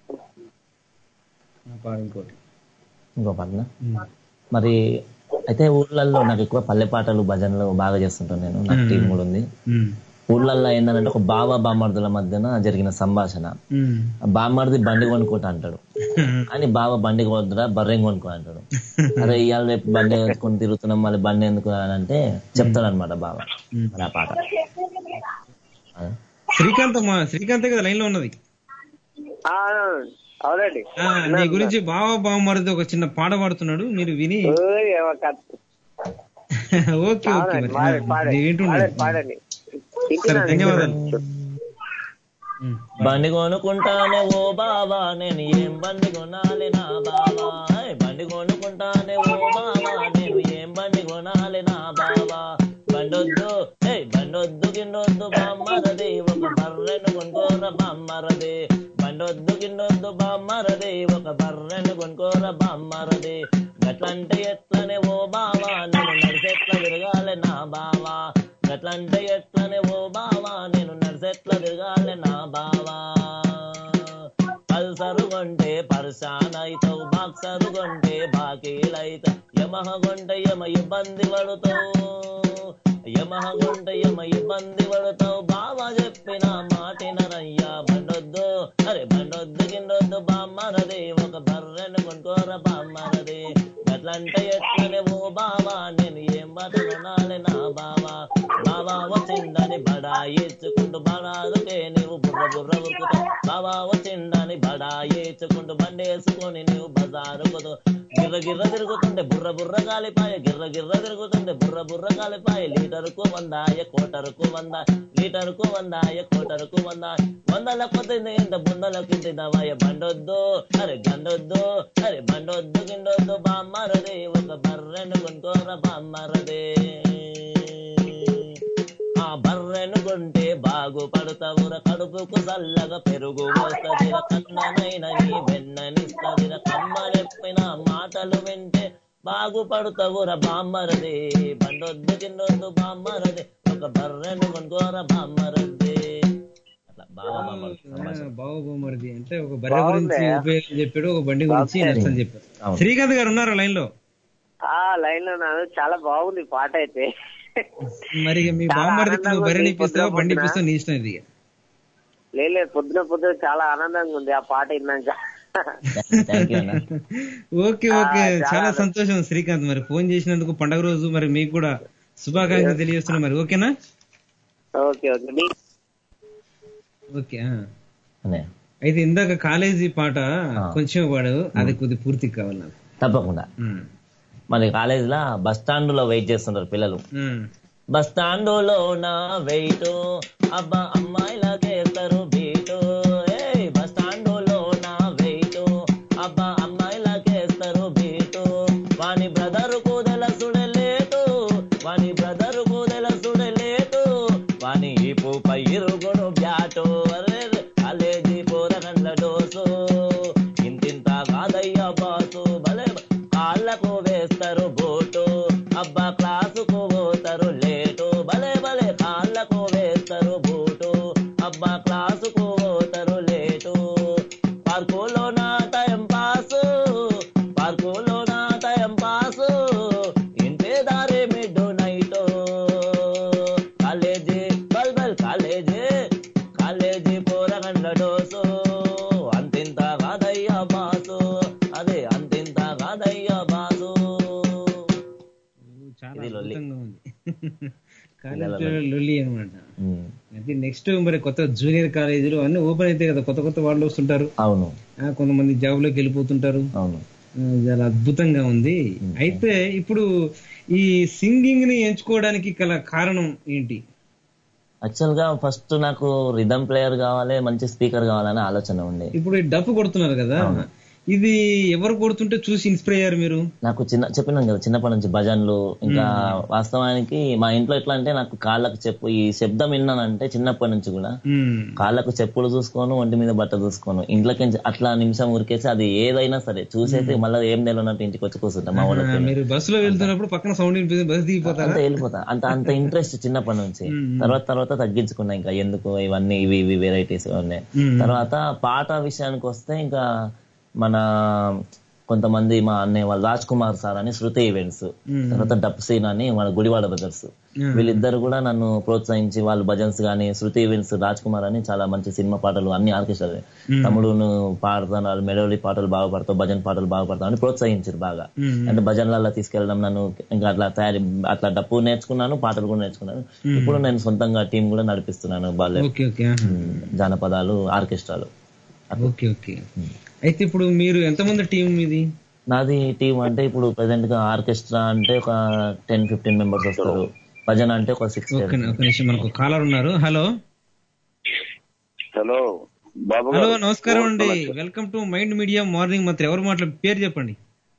ఆ, పాడు ఇంకోటి ఇంకో పాటన ఉం. మరి అయితే ఊర్లలో నాకు ఎక్కువ పల్లె పాటలు భజనలు బాగా చేస్తుంటాను నేను నాకు టీం కూడా ఉంది ఉం. ఊర్లలో ఏంటంటే ఒక బావ బామర్దుల మధ్యన జరిగిన సంభాషణ ఉం. ఆ బామ్మర్ది బండి కొనుక్కుంటా అంటాడు అని బావ బండి కొనురా బర్రెం కొనుక్కో అంటాడు అరే ఇవాళ రేపు బండి వేసుకొని తిరుగుతున్నాం మళ్ళీ బండి ఎందుకు అని అంటే చెప్తాడు అనమాట బావ మరి ఆ పాట ఆ. శ్రీకాంత్ అమ్మా శ్రీకాంతే కదా లైన్ లో ఉన్నది ఆ, అవునండి ఆ, నీ గురించి బావ బావమరిది ఒక చిన్న పాట పాడుతున్నాడు మీరు విని ఓయ్, ఏమో కథ. ఓకే ఓకే అవునండి, మరి పాడండి, ఆ, పాడండి, నేను వింటున్నాను. పాడండి, పాడండి. సరే వింటున్నాను, ధన్యవాదాలు వింటున్నాను. ఉం. బండి కొనుక్కుంటానే ఓ బావా నేను ఏం బండి కొనాలి నా బావా ఏయ్, బండి కొనుక్కుంటానే ఓ బావా నేను ఏం బండి కొనాలి నా బావా బండొద్దు ఏ బండొద్దు గిన్నొద్దు బామ్మరది ఒక బర్రెను కొనుకోర బామ్మరది బండొద్దు గిన్నొద్దు బామ్మరది ఒక బర్రెను కొనుకోర బామ్మరది గట్లంటే ఎట్లనే ఓ బావా నేను నడిచెట్ల తిరగాలి నా బావా గట్లంటే ఎట్లనే ఓ బావా నేను నడిచెట్ల తిరగాలి నా బావా పల్సరు కొంటే పర్షాన్ అయితావు బాక్సరు కొంటే బాకీలైతావు యమహ కొంటే యమ ఇబ్బంది పడుతావు యమహ కొంటే యమ ఇబ్బంది పడుతావు బావా చెప్పిన మాటినరయ్యా బండొద్దు అరే బండొద్దు గిన్నొద్దు బామ్మరది ఒక బర్రెను కొనుకోర బామ్మరది గట్లంటే ఎట్లనే ఓ బావా నేను ఏం బతకొనాలి నా బావా బావా వచ్చిందని బడా ఇచ్చుకుంటూ బడాదుకే నీవు బుర్ర బుర్ర ఉరుకుతావు బావా వచ్చిందని బడా ఇచ్చుకుంటూ బండేసుకొని నీవు బజారు కుదు గిర్ర గిర్ర తిరుగుతుంటే బుర్ర బుర్ర గాలిపాయ గిర్ర గిర్ర తిరుగుతుంటే బుర్ర బుర్ర గాలిపాయ లీటరుకు వందాయ కోటరుకు వంద లీటరుకు వందాయ కోటరుకు వంద వందల కొద్ది ఇంత బుందల కింది దవాయ బండొద్దు అరే గండొద్దు అరే బండొద్దు గిండొద్దు బామ్మరది ఒక బర్రెను కొనుకోర బామ్మరది బర్రెను కొంటే బాగుపడతావుర కడుపుకు చల్లగా పెరుగు వస్తదిర కన్ననైన నీ వెన్ననిస్తదిర కమ్మలెప్పిన మాటలు వింటే బాగుపడతావుర బామ్మరది బండొద్దు కిందొద్దు బామ్మరది ఒక బర్రెను కొనుకోర బామ్మరది అట్లా బాగా బామ్మరది బాబు బొమ్మరిది అంటే ఒక బర్రె గురించి ఉపయోగం చెప్పాడు ఒక బండి గురించి నష్టం చెప్పాడు అవును. శ్రీకాంత్ గారు ఉన్నారా లైన్ లో ఆ లైన్ లో ఉన్నాను చాలా బాగుంది పాట అయితే మరి ఇక మీ చాలా బామ్మరిది ఆనందంగా నువ్వు బర్రెని ఉంది ఇప్పిస్తావా పొద్దున బండి పొద్దున. ఇప్పిస్తావు నీ ఇష్టం ఇది ఇక. లేలే పొద్దున పొద్దున చాలా ఆనందంగా ఉంది ఆ పాట విన్నాక థ్యాంక్ యూ అన్న ఓకే ఓకే ఆ, చాలా చాలా సంతోషం శ్రీకాంత్ మరి ఫోన్ చేసినందుకు పండగ రోజు మరి మీకు కూడా శుభాకాంక్షలు తెలియజేస్తున్నా మరి ఓకేనా ఓకే ఓకే మీ ఓకే ఆ. అన్నయ్య అయితే ఇందాక కాలేజీ పాట ఆ. కొంచెం పాడు అది కొద్ది పూర్తి కావాలి నాకు తప్పకుండా ఉమ్. మన కాలేజీలో బస్ స్టాండ్ లో వెయిట్ చేస్తుంటారు పిల్లలు ఉమ్. బస్ స్టాండ్ లో నా వెయిట్ అబ్బా అమ్మాయిలకేస్తారు బీటు ఏయ్ బస్ స్టాండ్ లో నా వెయిట్ అబ్బా అమ్మాయిలకేస్తారు బీటు వాని బ్రదర్ కు తెలుసుడే లేటు వాని బ్రదర్ కు తెలుసుడే లేటు వాని ఈపు పై ఇరుగును బ్యాటు అరే కాలేజీ పోరగండ్ల డోసు ఇంతింత కాదయ్యా బాసు భలే కాళ్ళకు వేస్తారు బోటు అబ్బా క్లాసుకు పోతారు లేటు భలే భలే కాళ్ళకు వేస్తారు బూటు అబ్బా క్లాసుకు పోతారు లేటు పార్కులో నా టైం పాసు పార్కులో నా టైం పాసు ఇంటి దారి మిడ్డు నైట్ కాలేజీ బల్ బల్ కాలేజీ కాలేజీ పోరగండ్ల డోసు అంతింత కాదయ్యా బాసు అదే అంతింత కాదయ్యా బాసు చాలా ఇది లొల్లి. అద్భుతంగా ఉంది కాలేజీ లొల్లి అనమాట అయితే నెక్స్ట్ మరి కొత్త జూనియర్ కాలేజీలు అన్ని ఓపెన్ అయితే కదా కొత్త కొత్త వాళ్ళు వస్తుంటారు అవును ఆ, కొంతమంది జాబ్ లోకి వెళ్ళిపోతుంటారు అవును ఆ, చాలా అద్భుతంగా ఉంది అయితే ఇప్పుడు ఈ సింగింగ్ ని ఎంచుకోవడానికి గల కారణం ఏంటి యాక్చువల్ గా ఫస్ట్ నాకు రిథమ్ ప్లేయర్ కావాలి మంచి స్పీకర్ కావాలనే ఆలోచన ఉంది ఇప్పుడు ఈ డప్పు కొడుతున్నారు కదా ఇది ఎవరు కొడుతుంటే చూసి ఇన్స్పైర్ అయ్యారు మీరు నాకు చిన్న చెప్పినాను కదా చిన్నప్పటి నుంచి భజన్లు ఇంకా వాస్తవానికి మా ఇంట్లో ఎట్లా అంటే నాకు కాళ్ళకు చెప్పు ఈ శబ్దం విన్నానంటే చిన్నప్పటి నుంచి కూడా మ్మ్. కాళ్ళకు చెప్పులు చూసుకోను ఒంటి మీద బట్ట చూసుకోను ఇంట్లోకి అట్లా నిమిషం ఉరికేసి అది ఏదైనా సరే చూసేసి మళ్ళీ ఏం తెలియనట్టు ఇంటికి వచ్చి కూర్చుంటాం మా ఆ, వాళ్ళకి మీరు బస్సులో వెళ్తున్నప్పుడు పక్కన సౌండ్ వినిపిస్తుంది బస్ దిగిపోతారా అంత వెళ్ళిపోతా అంత అంత ఇంట్రెస్ట్ చిన్నప్పటి నుంచి తర్వాత తర్వాత తగ్గించుకున్నా ఇంకా ఎందుకు ఇవన్నీ ఇవి ఇవి వెరైటీస్ ఉన్నాయి మ్మ్. తర్వాత పాట విషయానికి వస్తే ఇంకా మన కొంతమంది మా అన్నయ్య వాళ్ళు రాజ్ కుమార్ సార్ అని శృతి ఈవెంట్స్ తర్వాత డప్ సీన్ అని మన గుడివాడ బ్రదర్స్ వీళ్ళిద్దరు కూడా నన్ను ప్రోత్సహించి వాళ్ళు భజన్స్ గానీ శృతి ఈవెంట్స్ రాజ్ కుమార్ అని చాలా మంచి సినిమా పాటలు అన్ని ఆర్కెస్ట్రా తమ్ముడు నువ్వు పాడుతున్నావు మెలోడీ పాటలు బాగా పాడతావు భజన్ పాటలు బాగా పాడతావు అని ప్రోత్సహించారు బాగా అంటే భజన్లలో తీసుకెళ్ళడం నన్ను ఇంకా అట్లా తయారీ అట్లా డప్పు నేర్చుకున్నాను పాటలు కూడా నేర్చుకున్నాను ఇప్పుడు నేను సొంతంగా టీం కూడా నడిపిస్తున్నాను బాల్య ఓకే ఓకే ఆహా. జానపదాలు ఆర్కెస్ట్రాలు ఓకే ఓకే అయితే ఇప్పుడు మీరు ఎంతమంది టీం ఇది నాది టీం అంటే ఇప్పుడు ప్రెసెంట్ గా ఆర్కెస్ట్రా అంటే ఒక టెన్ ఫిఫ్టీన్ మెంబర్స్ వస్తారు భజన అంటే ఒక సిక్స్ ఓకే ఒక నిమిషం మనకు కాలర్ ఉన్నారు హలో హలో బాబు హలో నమస్కారం అండి welcome to mind media morning mantra ఎవరు మాట్లాడు పేరు చెప్పండి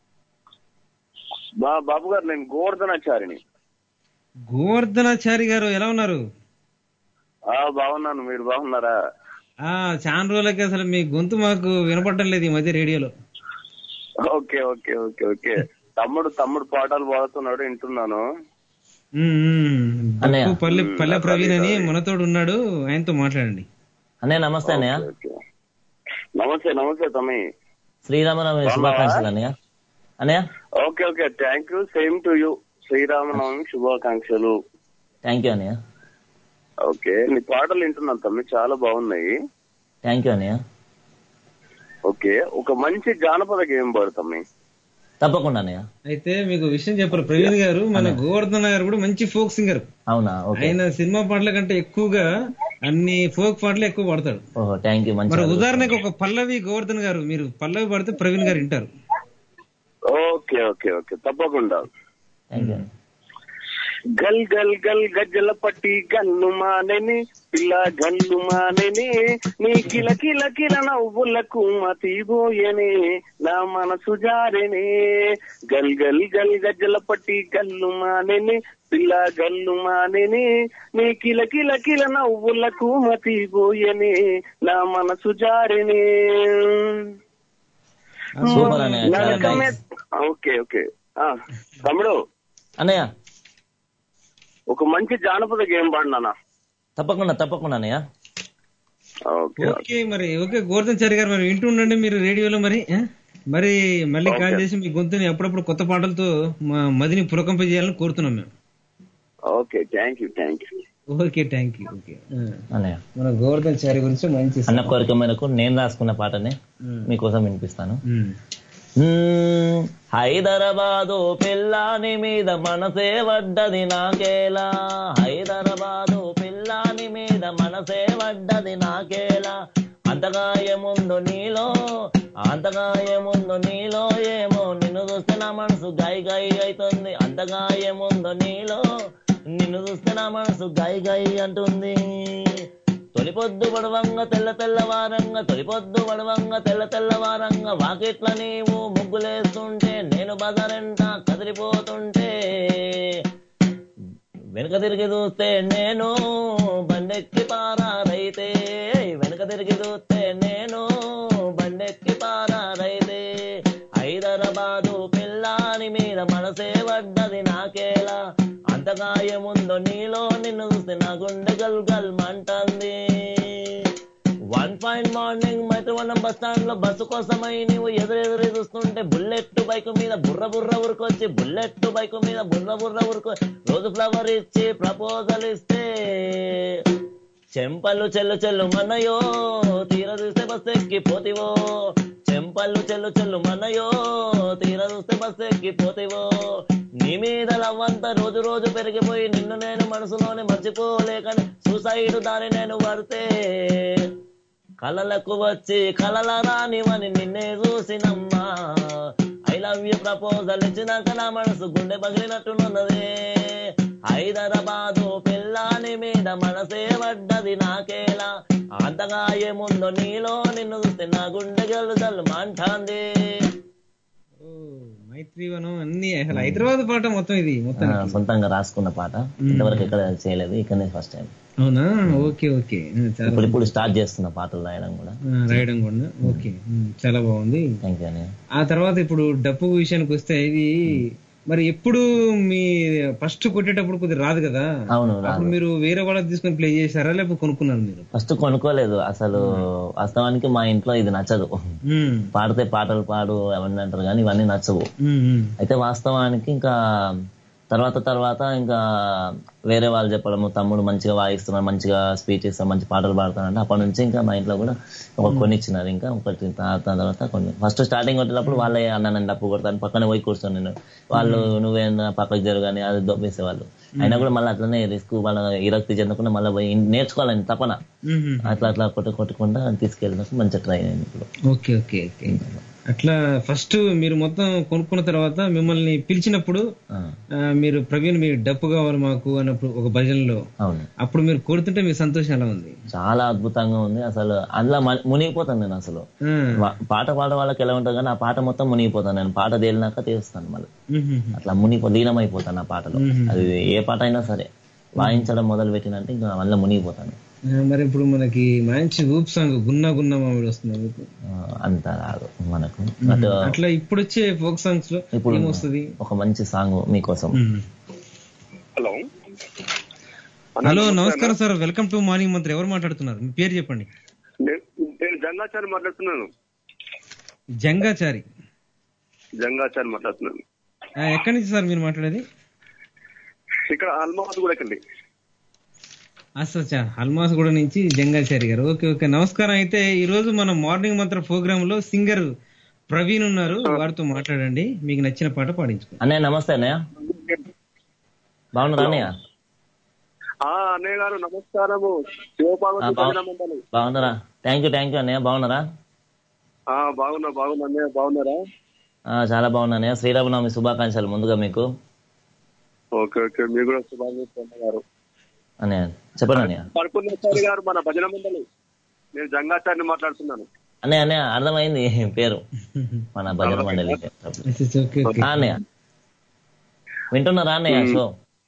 బాబు గారు నేను గోవర్ధనాచారిని గోవర్ధనాచారి గారు ఎలా ఉన్నారు ఆ బాగున్నాను మీరు బాగున్నారా ఆ చాలా రోజులకి అసలు మీ గొంతు మాకు వినపడడం లేదు ఈ మధ్య రేడియోలో ఓకే ఓకే ఓకే ఓకే తమ్ముడు తమ్ముడు పాటలు పాడుతున్నాడు వింటున్నాను ఉమ్, ఉమ్. అన్నయ్య. డప్పు పల్లె పల్లె ప్రవీణ్ అని మనతోడు ఉన్నాడు ఆయనతో మాట్లాడండి అన్నయ్య నమస్తే అన్నయ్య ఓకే. నమస్తే నమస్తే తమ్మి శ్రీరామనవమి శుభాకాంక్షలు అన్నయ్య అన్నయ్య okay okay thank you same to you Sriramanavami శుభాకాంక్షలు థ్యాంక్ యూ అన్నయ్య ఓకే నీ పాటలు వింటున్నాను తమ్మి చాలా బాగున్నాయి థ్యాంక్ యూ అన్నయ్య ఓకే ఒక మంచి జానపద గేమ్ పాడు తమ్మి తప్పకుండా అన్నయ్య అయితే మీకు విషయం చెప్పారు ప్రవీణ్ గారు మన గోవర్ధన్ గారు కూడా మంచి ఫోక్ సింగర్ అవునా ఓకే ఆయన సినిమా పాటల కంటే ఎక్కువగా అన్ని ఫోక్ పాటలు ఎక్కువ పాడతాడు ఓహో థ్యాంక్ యూ మరి మంచి ఉదాహరణకు ఒక పల్లవి గోవర్ధన్ గారు మీరు పల్లవి పాడితే ప్రవీణ్ గారు వింటారు ఓకే ఓకే ఓకే తప్పకుండా థ్యాంక్ యూ గల్ గల్ గల్ గజ్జల పట్టి గల్లు మానని పిల్ల గల్లు మానని నీ కిల కిల కిల నవ్వులకు మతిపోయనే నా మనసు జారెనే గల్ గల్ గల్ గజ్జల పట్టి గల్లు మానని పిల్ల గల్లు మానని నీ కిల కిల కిల నవ్వులకు మతిపోయనే నా మనసు జారెనే సూపర్ అన్నయ్య చాలా నరకమే nice. ఓకే ఓకే ఆ, తమ్ముడు అన్నయ్య ఒక మంచి జానపద గేమ్ పాడినా తప్పకుండా తప్పకుండా అన్నయ్య ఓకే ఓకే మరి ఓకే గోవర్ధన్ చారి గారు మరి వింటూ ఉండండి మీరు రేడియోలో మరి ఆ? మరి మళ్ళీ కాల్ చేసి మీ గొంతుని అప్పుడప్పుడు కొత్త పాటలతో మా మదిని పులకంపజేయాలని కోరుతున్నాం మేము okay thank you thank you okay thank you okay ఆ. అన్నయ్య మన గోవర్ధన్ చారి గురించి మంచి అన్న కోరిక మేరకు నేను రాసుకున్న పాటని మీకోసం వినిపిస్తాను ఉమ్. మ్మ్. హైదరాబాదు పిల్లాని మీద మనసే పడ్డది నాకేలా హైదరాబాదు పిల్లాని మీద మనసే పడ్డది నాకేలా అంతగా ఏముందో నీలో అంతగా ఏముందో నీలో ఏమో నిన్ను చూస్తే నా మనసు గాయి గాయి అవుతుంది అంతగా ఏముందో నీలో నిన్ను చూస్తే నా మనసు గాయి గాయి అంటుంది తొలిపొద్దు పడవంగ తెల్ల తెల్లవారంగా తొలిపొద్దు పడవంగ తెల్ల తెల్లవారంగా వాకిట్ల నీవు ముగ్గులేస్తుంటే నేను బజారెంట కదిలిపోతుంటే వెనుక తిరిగి చూస్తే నేను బండెక్కి పారారైతే వెనుక తిరిగి చూస్తే నేను బండెక్కి పారారైతే హైదరాబాదు పిల్లాని మీద మనసే పడ్డది నాకేలా అంతగా ఏముందో నీలో నిన్ను చూస్తే నా గుండె గల్ గల్ మంటుంది one fine morning Maitrivanam bus stand లో బస్సు కోసమై నీవు ఎదురెదురు చూస్తుంటే బుల్లెట్ బైక్ మీద బుర్ర బుర్ర ఉరుకొచ్చి బుల్లెట్ బైక్ మీద బుర్ర బుర్ర ఉరుకు రోజు ఫ్లవర్ ఇచ్చి ప్రపోజల్ ఇస్తే చెంపలు చెల్లు చెల్లు మనయో తీర చూస్తే బస్ ఎక్కిపోతివో చెంపలు చెల్లు చెల్లు మనయో తీర చూస్తే బస్ ఎక్కిపోతివో నీ మీద లవ్వంతా రోజు రోజు పెరిగిపోయి నిన్ను నేను మనసులోనే మర్చిపోలేకని సూసైడ్ దారి నేను పడితే కలలకు వచ్చి కలల రానివని నిన్నే చూసినమ్మా ఐ లవ్ యూ ప్రపోజల్ ఇచ్చినాక నా మనసు గుండె పగిలినట్టున్నదే హైదరాబాదు పిల్లాని మీద మనసే పడ్డది నాకేలా అంతగా ఏముందో నీలో నిన్ను చూస్తే నా గుండె గల్లు గల్లు మంటాంది ఓ, మైత్రివనం అన్ని అసలు హైదరాబాద్ పాట మొత్తం ఇది మొత్తం ఆ, సొంతంగా రాసుకున్న పాట ఇంతవరకు ఎక్కడ చేయలేదు ఇక్కడనే ఫస్ట్ టైం అవునా ఓకే ఓకే ఆ, చాలా ఇప్పుడు ఇప్పుడు స్టార్ట్ చేస్తున్న పాటలు రాయడం కూడా ఆ, రాయడం కూడా ఓకే ఉమ్, చాలా బాగుంది థ్యాంక్ యూ అని ఆ తర్వాత ఇప్పుడు డప్పు విషయానికి వస్తే ఇది మరి ఎప్పుడు మీ ఫస్ట్ కొట్టేటప్పుడు కొద్దిగా రాదు కదా అవును అప్పుడు రాదు మీరు వేరే వాళ్ళకి తీసుకొని ప్లే చేశారా లేకపోతే కొనుక్కున్నారు మీరు ఫస్ట్ కొనుక్కోలేదు అసలు వాస్తవానికి మా ఇంట్లో ఇది నచ్చదు ఉమ్, పాడితే పాటలు పాడు అవన్నీ అంటారు కానీ ఇవన్నీ నచ్చవు ఉమ్, ఉమ్. అయితే వాస్తవానికి ఇంకా తర్వాత తర్వాత ఇంకా వేరే వాళ్ళు చెప్పడము తమ్ముడు మంచిగా వాయిస్తున్నాడు మంచిగా స్పీచ్ ఇస్తాడు మంచి పాటలు పాడుతున్నాడు అప్పటి నుంచి ఇంకా మా ఇంట్లో కూడా ఒక కొన్ని ఇచ్చినారు ఇంకా ఒకటి తా- తా- తర్వాత కొన్ని ఫస్ట్ స్టార్టింగ్ కొట్టేటప్పుడు వాళ్ళే అన్న నన్ను డప్పు కొడతాను పక్కన పోయి కూర్చొని నేను వాళ్ళు నువ్వేనా పక్కకు జరగని అది దొబ్బేసేవాళ్ళు అయినా కూడా మళ్ళీ అట్లనే రిస్క్ వాళ్ళ ఇరక్తి చెందకుండా మళ్ళీ పోయి నేర్చుకోవాలని తపన ఉమ్, అట్లా అట్లా కొట్టు కొట్టకుండా తీసుకెళ్ళినప్పుడు మంచిగా ట్రై అయింది ఇప్పుడు ఓకే ఓకే ఓకే అట్లా ఫస్ట్ మీరు మొత్తం కొనుక్కున్న తర్వాత మిమ్మల్ని పిలిచినప్పుడు ఆ, ఆ, మీరు ప్రవీణ్ మీరు డప్పు కావాలి మాకు అన్నప్పుడు ఒక భజనలో అవును అప్పుడు మీరు కొడుతుంటే మీ సంతోషం ఎలా ఉంది చాలా అద్భుతంగా ఉంది అసలు అందులో మ- మునిగిపోతాను నేను అసలు ఆ, వా- పాట పాడే వాళ్ళకి ఎలా ఉంటుంది కానీ ఆ పాట మొత్తం మునిగిపోతాను నేను పాట తేలినాక తీస్తాను మళ్ళీ ఉమ్, ఉమ్, అట్లా మునిగిపో లీనమైపోతాను ఆ పాటలో అది ఏ పాట అయినా సరే వాయించడం మొదలు పెట్టినంటే ఇంకా మళ్ళీ మునిగిపోతాను ఆ, మరి ఇప్పుడు మనకి మంచి ఊప్ సాంగ్ గున్నా గున్నా మామిడి వస్తుంది మీకు ఆ, అంత రాదు మనకు అటు అట్లా ఇప్పుడు వచ్చే ఫోక్ సాంగ్స్ లో ఇప్పుడు ఏమొస్తుంది ఒక మంచి సాంగ్ మీకోసం ఉమ్. హలో హలో నమస్కారం sir welcome to morning mantra ఎవరు మాట్లాడుతున్నారు మీ పేరు చెప్పండి నేను నేను జంగాచారి మాట్లాడుతున్నాను జంగాచారి జంగాచారి మాట్లాడుతున్నాను ఆ, ఎక్కడి నుంచి సార్ మీరు మాట్లాడేది ఇక్కడ అల్మాబాద్ కూడా ఎక్కండి అచ్చా హల్మాస్ కూడా నుంచి జంగాచారి గారు ఓకే ఓకే నమస్కారం అయితే ఈ రోజు మన మార్నింగ్ మంత్ర ప్రోగ్రామ్ లో సింగర్ ప్రవీణ్ ఉన్నారు వారితో మాట్లాడండి మీకు నచ్చిన పాట పాడించుకో అన్నయ్య నమస్తే అన్నయ్య బాగున్నారా అన్నయ్య ఆ అన్నయ్య గారు నమస్కారము శివపార్వతి ఆ, బాగు- భజన మండలి బాగున్నారా థ్యాంక్ యూ థ్యాంక్ యూ అన్నయ్య బాగున్నారా ఆ బాగున్నా బాగున్నా అన్నయ్య బాగున్నారా ఆ, చాలా బాగున్నా అన్నయ్య శ్రీరామనవమి శుభాకాంక్షలు ముందుగా మీకు ఓకే ఓకే మీరు కూడా శుభాకాంక్షలు గారు అన్నయ్య చెప్పండి అన్నయ్య పడుకున్న గారు మన భజన మండలి నేను జంగాచార్ని మాట్లాడుతున్నాను అన్నయ్య అన్నయ్య అర్థమైంది పేరు మన భజన మండలి It's okay, okay. ఆ, అన్నయ్య వింటున్నారా అన్నయ్య షో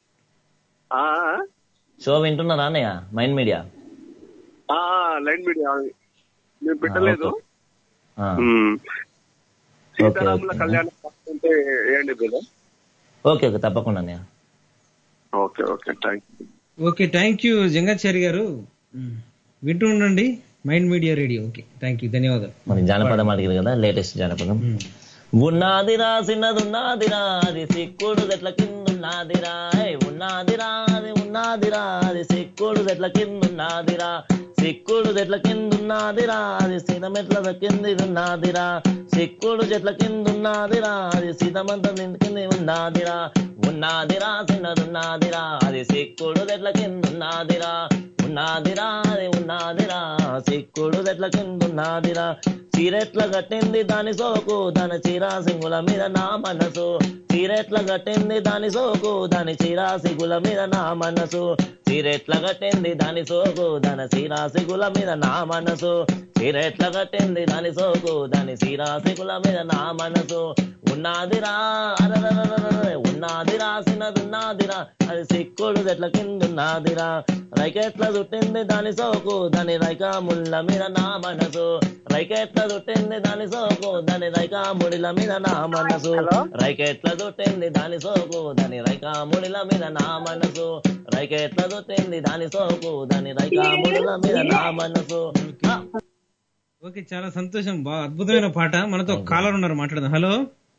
ఆ, షో వింటున్నారా అన్నయ్య మైండ్ మీడియా ఆ, ఆ, లైన్ మీడియా నేను పెట్టలేదు ఆ, ఉమ్. ఓకే, సీతారాముల ఓకే. కళ్యాణం అంటే వేయండి బ్రదర్ ఓకే ఓకే తప్పకుండా అన్నయ్య okay okay thank you okay thank you Jangachari గారు మ్మ్. వింటూ ఉండండి mind media radio okay thank you ధన్యవాదాలు మరి జానపదం అడిగింది కదా లేటెస్ట్ జానపదం మ్మ్. ఉన్నదిరా చిన్నదున్నదిరా అది సిక్కుడు ఎట్ల కిందున్నదిరా ఏయ్ ఉన్నదిరా అది ఉన్నదిరా అది సిక్కుడు ఎట్ల కిందున్నదిరా సిక్కుడు చెట్ల కిందున్నదిరా అది సీతమెట్ల కింది ఉన్నదిరా సిక్కుడు చెట్ల కిందున్నదిరా అది సీతమంత కింది ఉన్నదిరా ఉన్నదిరా చిన్నదున్నదిరా అది సిక్కుడు చెట్ల కిందున్నదిరా ఉన్నదిరా అది ఉన్నదిరా సిక్కుడు చెట్ల కిందున్నదిరా చీరెట్ల కట్టింది దాని సోకు దాని చీరా సింగుల మీద నా మనసు చీరెట్ల కట్టింది దాని సోకు దాని చీరా సిగుల మీద నా మనసు చీరెట్ల కట్టింది దాని సోకు దాని చీరా సిగుల మీద నా మనసు చీరెట్ల కట్టింది దాని సోకు దాని చీరా సిగుల మీద నా మనసు ఉన్నాదిరా అరరరరరరే, ఉన్నాదిరా సినదున్నాదిరా అది సిక్కుడు చెట్ల కిందున్నాదిరా రైకెట్ల చుట్టింది దాని సోకు దాని రైక ముళ్ళ మీద నా మనసు రైకెట్ల చుట్టింది దాని సోకు దాని రైక ముడిల మీద నా మనసు రైకెట్ల చుట్టింది దాని సోకు దాని రైక ముడిల మీద నా మనసు రైకెట్ల చుట్టింది దాని సోకు దాని రైక ముడిల మీద నా మనసు ఆ, ఓకే చాలా సంతోషం బాగా అద్భుతమైన పాట మనతో కాలర్ ఉన్నారు మాట్లాడదాం హలో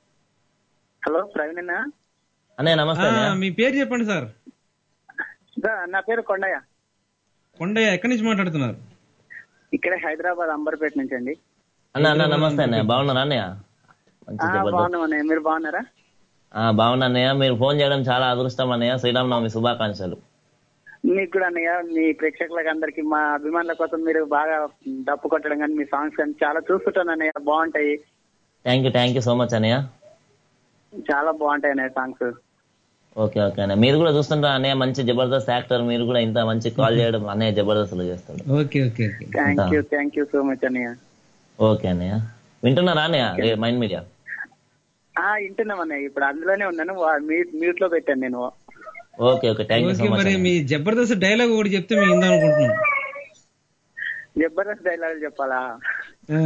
హలో ప్రవీణ్ అన్న అన్నయ్య నమస్తే ఆ, అన్నయ్య. మీ పేరు చెప్పండి సార్ దా, నా పేరు కొండయ్య కొండయ్య ఎక్కడి నుంచి మాట్లాడుతున్నారు ఇక్కడే హైదరాబాద్ అంబర్పేట నుంచి అండి అన్న అన్న నమస్తే అన్నయ్య బాగున్నారా అన్నయ్య మంచి ఆ, జబర్దస్త్ బాగున్నాం అన్నయ్య మీరు బాగున్నారా ఆ, బాగున్నా అన్నయ్య మీరు ఫోన్ చేయడం చాలా అదృష్టం అన్నయ్య శ్రీరామనవమి శుభాకాంక్షలు మీకు కూడా అన్నయ్య మీ ప్రేక్షకులకు అందరికి మా అభిమానుల కోసం మీరు బాగా డప్పు కొట్టడం కానీ మీ సాంగ్స్ కానీ చాలా చూస్తుంటాను అన్నయ్య బాగుంటాయి thank you thank you so much అన్నయ్య చాలా బాగుంటాయి అన్నయ్య సాంగ్స్ ఓకే ఓకే అన్నయ్య మీరు కూడా చూస్తుంటారా అన్నయ్య మంచి జబర్దస్త్ యాక్టర్ మీరు కూడా ఇంత మంచి కాల్ చేయడం అన్నయ్య జబర్దస్త్లో చేస్తుండ్రు okay okay okay thank you thank you so much అన్నయ్య ఓకే అన్నయ్య వింటున్నారా అన్నయ్య మైండ్ మీడియా ఆ వింటున్నాం అన్నయ్య ఇప్పుడు అందులోనే ఉన్నాను మ్యూట్ మ్యూట్ లో పెట్టాను నేను okay okay thank you so okay much మరి మీ జబర్దస్త్ డైలాగ్ ఒకటి చెప్తే మేము ఇందాం అనుకుంటున్నాం జబర్దస్త్ డైలాగ్ చెప్పాలా ఆ.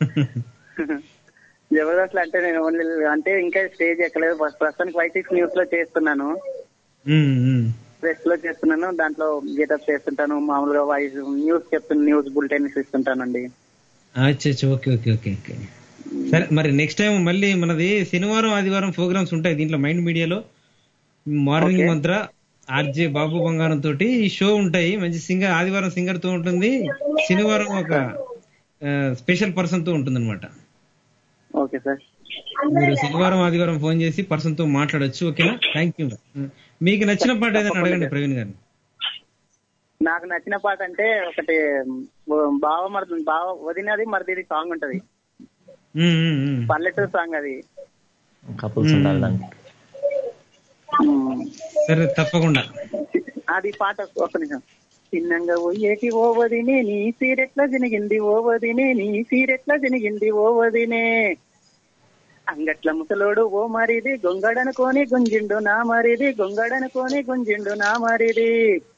జబర్దస్త్ అంటే నేను ఓన్లీ అంటే ఇంకా స్టేజ్ ఎక్కలేదు ఫస్ట్ ప్రస్తుతానికి ఫైవ్ సిక్స్ న్యూస్ లో చేస్తున్నాను ఉమ్, ఉమ్. ప్రెస్ లో చేస్తున్నాను దాంట్లో గెటప్ చేస్తుంటాను మామూలుగా వాయిస్ న్యూస్ చెప్తున్న న్యూస్ బులెటిన్స్ ఇస్తుంటానండి అచ్చా అచ్చా, ఓకే ఓకే ఓకే ఓకే సరే మరి నెక్స్ట్ టైం మళ్ళీ మనది శనివారం ఆదివారం ప్రోగ్రామ్స్ ఉంటాయి దీంట్లో మైండ్ మీడియాలో morning Okay. Mantra RJ Babu Bangaram తోటి ఈ షో ఉంటాయి మంచి సింగర్ ఆదివారం సింగర్ తో ఉంటుంది శనివారం ఒక స్పెషల్ పర్సన్ తో ఉంటుంది అనమాట ఓకే సార్ మీరు శనివారం ఆదివారం ఫోన్ చేసి పర్సన్ తో మాట్లాడొచ్చు ఓకేనా థ్యాంక్ యూ మీకు నచ్చిన పాట ఏదైనా అడగండి ప్రవీణ్ గారిని నాకు నచ్చిన పాట అంటే ఒకటి ఉమ్, బావ మరిది బావ వదినది మరిది సాంగ్ ఉంటది ఉమ్, ఉమ్, ఉమ్. పల్లెటూరు సాంగ్ అది కపుల్స్ ఉండాలి దానికి ఉమ్, సరే తప్పకుండా అది పాట ఒక నిమిషం చిన్నంగా పోయేటి ఓ వదినే నీ సీరెట్ల జనిగింది ఓ వదినే నీ సీరెట్ల జనిగింది ఓ వదినే అంగట్ల ముసలోడు ఓ మరిది గొంగడనుకోని గుంజిండు నా మరిది గొంగడనుకోని గుంజిండు నా మరిది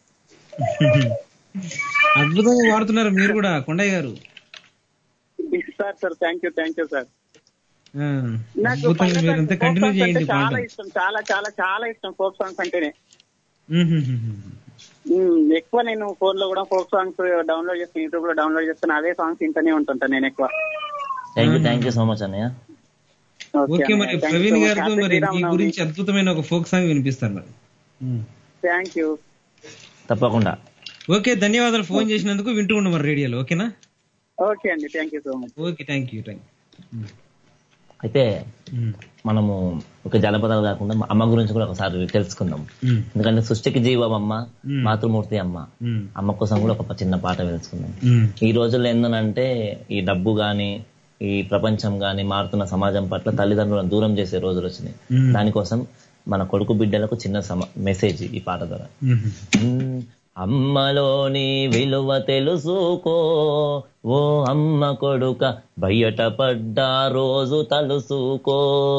అద్భుతంగా వాడుతున్నారు మీరు కూడా కొండయ్య గారు sir sir thank you thank you sir ఆ, నాకు అద్భుతంగా పల్లె మీరంతా folk కంటిన్యూ songs చేయండి అంటే చాలా పాడడం ఇష్టం చాలా చాలా చాలా ఇష్టం ఫోక్ సాంగ్స్ అంటేనే ఉమ్, ఉమ్, ఉమ్, ఉమ్. ఉమ్, ఎక్కువ నేను ఫోన్ లో కూడా ఫోక్ సాంగ్స్ డౌన్లోడ్ చేస్తాను యూట్యూబ్ లో డౌన్లోడ్ చేస్తాను అదే సాంగ్స్ వింటూనే ఉంటుంటాను నేను ఎక్కువ thank you thank you so much అన్నయ్య ఓకే మరి ప్రవీణ్ గారితో మరి మీ గురించి అద్భుతమైన ఒక ఫోక్ సాంగ్ వినిపిస్తారు మరి థ్యాంక్ యూ తప్పకుండా ఓకే ధన్యవాదాలు ఫోన్ చేసినందుకు వింటూ ఉండు మరి రేడియోలో ఓకేనా ఓకే అండి thank you so much okay thank you thank అయితే మనము ఒక జలపదాలు కాకుండా మా అమ్మ గురించి కూడా ఒకసారి తెలుసుకుందాం ఎందుకంటే సృష్టికి జీవం అమ్మ మ్మ్. మాతృమూర్తి అమ్మ అమ్మ కోసం కూడా ఒక చిన్న పాట తెలుసుకుందాం మ్మ్. ఈ రోజుల్లో ఏందనంటే ఈ డబ్బు గాని ఈ ప్రపంచం గాని మారుతున్న సమాజం పట్ల తల్లిదండ్రులను దూరం చేసే రోజులు వచ్చినాయి మ్మ్. దానికోసం మన కొడుకు బిడ్డలకు చిన్న సమ మెసేజ్ ఈ పాట ద్వారా ఉమ్, అమ్మలోని విలువ తెలుసుకో ఓ అమ్మ కొడుక బయట పడ్డా రోజు తలుసుకో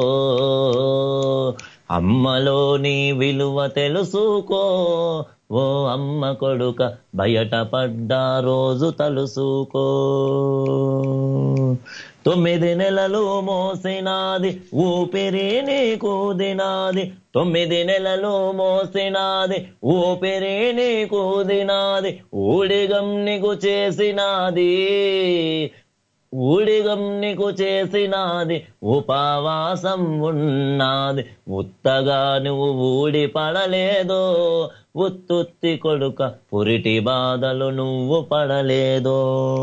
అమ్మలోని విలువ తెలుసుకో ఓ అమ్మ కొడుక బయట పడ్డా రోజు తలుసుకో తొమ్మిది నెలలు మోసినాది ఊపిరి నీకు దినాది తొమ్మిది నెలలు మోసినాది ఊపిరి నీకు దినాది ఊడిగం నీకు చేసినాది ఊడిగం నీకు చేసినాది ఉపవాసం ఉన్నది ఉత్తగా నువ్వు ఊడి పడలేదో ఉత్తుత్తి కొడుక పురిటి బాధలు నువ్వు పడలేదో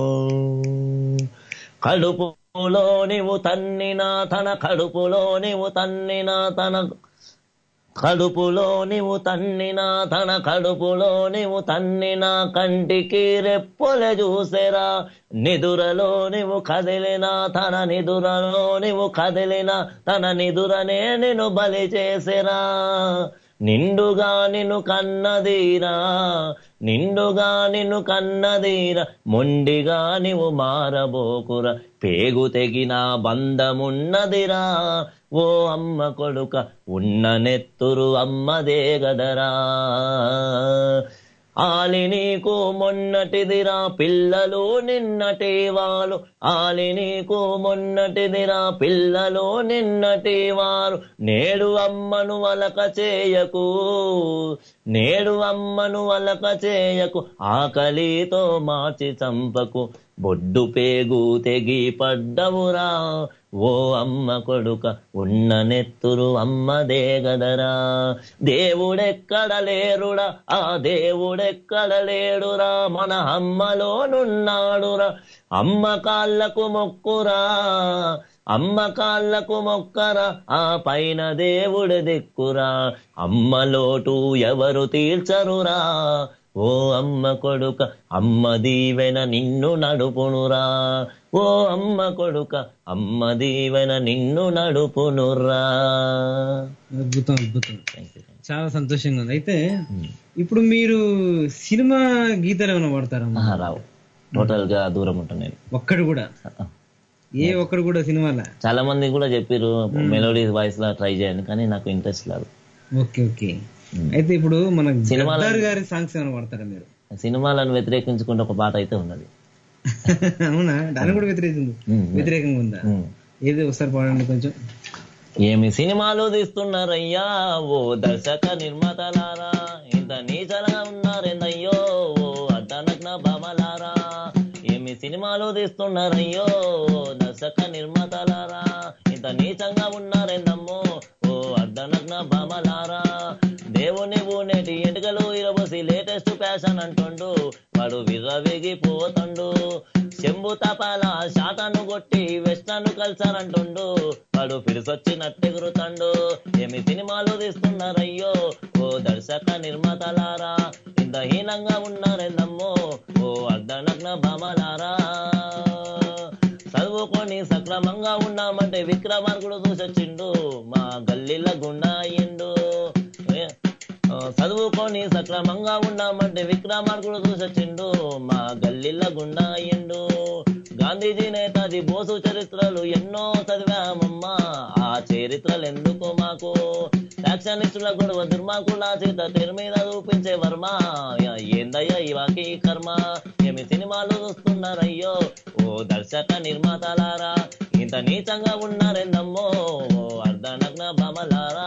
కడుపులో నీవు తన్నిన తన కడుపులో నీవు తన్నిన తన కడుపులో నీవు తన్నిన తన కడుపులో నీవు తన్నిన కంటికి రెప్పులే చూసెరా నిదురలో నీవు కదిలిన తన నిదురలో నీవు కదిలిన తన నిదురనే నిన్ను బలి చేసెరా నిండుగా నిన్ను కన్నదీరా నిండుగా నిన్ను కన్నదీరా మొండిగా నీవు మారబోకురా పేగు తెగిన బంధమున్నదిరా ఓ అమ్మ కొడుక ఉన్న నెత్తురు అమ్మదే గదరా ఆలి నీకు మొన్నటిదిరా పిల్లలు నిన్నటి వారు ఆలి నీకు మొన్నటిదిరా పిల్లలు నిన్నటి వారు నేడు అమ్మను వలక చేయకు నేడు అమ్మను వలక చేయకు ఆకలితో మార్చి చంపకు బొడ్డు పేగు తెగి పడ్డవురా ఓ అమ్మ కొడుక ఉన్న నెత్తురు అమ్మదే గదరా దేవుడెక్కడ లేరుడా ఆ దేవుడెక్కడ లేడురా మన అమ్మలోనున్నాడురా అమ్మ కాళ్ళకు మొక్కురా అమ్మ కాళ్ళకు మొక్కరా ఆ పైన దేవుడు దిక్కురా అమ్మ లోటు ఎవరు తీర్చరురా ఓ అమ్మ కొడుక అమ్మ దీవెన నిన్ను నడుపునురా ఓ అమ్మ కొడుక అమ్మ దీవెన నిన్ను నడుపునురా అద్భుతం అద్భుతం చాలా సంతోషంగా ఉంది అయితే ఇప్పుడు మీరు సినిమా గీతాలు ఏమైనా పాడతారా ఆహా, రావు టోటల్ గా దూరం ఉంటాను నేను ఒక్కడు కూడా ఏ ఒక్కడు కూడా సినిమాలా చాలా మంది కూడా చెప్పారు మెలోడీ వాయిస్ లా ట్రై చేయండి కానీ నాకు ఇంట్రెస్ట్ లేదు ఓకే ఓకే అయితే ఇప్పుడు మన సినిమాల- గద్దార్ గారి సాంగ్స్ ఏమైనా పాడతారా మీరు సినిమాలను వ్యతిరేకించుకుంటే ఒక పాట అయితే ఉన్నది అవునా దాని కూడా వ్యతిరేకంగా ఉమ్. వ్యతిరేకంగా ఉందా ఉమ్. ఏది ఒకసారి పాడండి కొంచెం ఏమి సినిమాలు తీస్తున్నారయ్యా ఓ దర్శక నిర్మాతలారా ఇంత నీచలుగా ఉన్నారేందయ్యో ఓ అడ్డనగ్న బామలారా ఏమి సినిమాలు తీస్తున్నారయ్యో ఓ దర్శక నిర్మాతలారా ఇంత నీచంగా ఉన్నారేందమ్మో ఓ అర్ధనగ్న బామలారా దేవుని ఊనేటి ఎంటుకలు ఇరవసి లేటెస్ట్ ఫ్యాషన్ అంటుండు వాడు విర్రవేగిపోతుండు చెంబు తపాల శాటను కొట్టి వెస్టర్న్ కల్చర్ అంటుండు వాడు ఫిరిసొచ్చినట్టెగురుతాండు ఏమి సినిమాలు తీస్తున్నారయ్యో ఓ దర్శక నిర్మాతలారా ఇంత హీనంగా ఉన్నారెందమ్మో ఓ అర్ధనగ్న భామలారా చదువుకొని సక్రమంగా ఉన్నామంటే విక్రమార్కుడు చూసొచ్చిండు మా గల్లీల గుండా అయ్యిండు ఏ, ఆ, చదువుకొని సక్రమంగా ఉన్నామంటే విక్రమార్కుడు చూసొచ్చిండు మా గల్లీల గుండా అయ్యిండు గాంధీజీ నేతాజీ బోసు చరిత్రలు ఎన్నో చదివామమ్మా ఆ చరిత్రలు ఎందుకు మాకు ఫ్యాక్షనిస్టుల గొడవ దుర్మార్గుల చేత తెర మీద చూపించే వర్మ యా, ఏందయ్యా ఇవాకి కర్మ ఏమి సినిమాలు చూస్తున్నారయ్యో ఓ దర్శక నిర్మాతలారా ఇంత నీచంగా ఉన్నారెందమ్మో ఓ అర్ధనగ్న బమలారా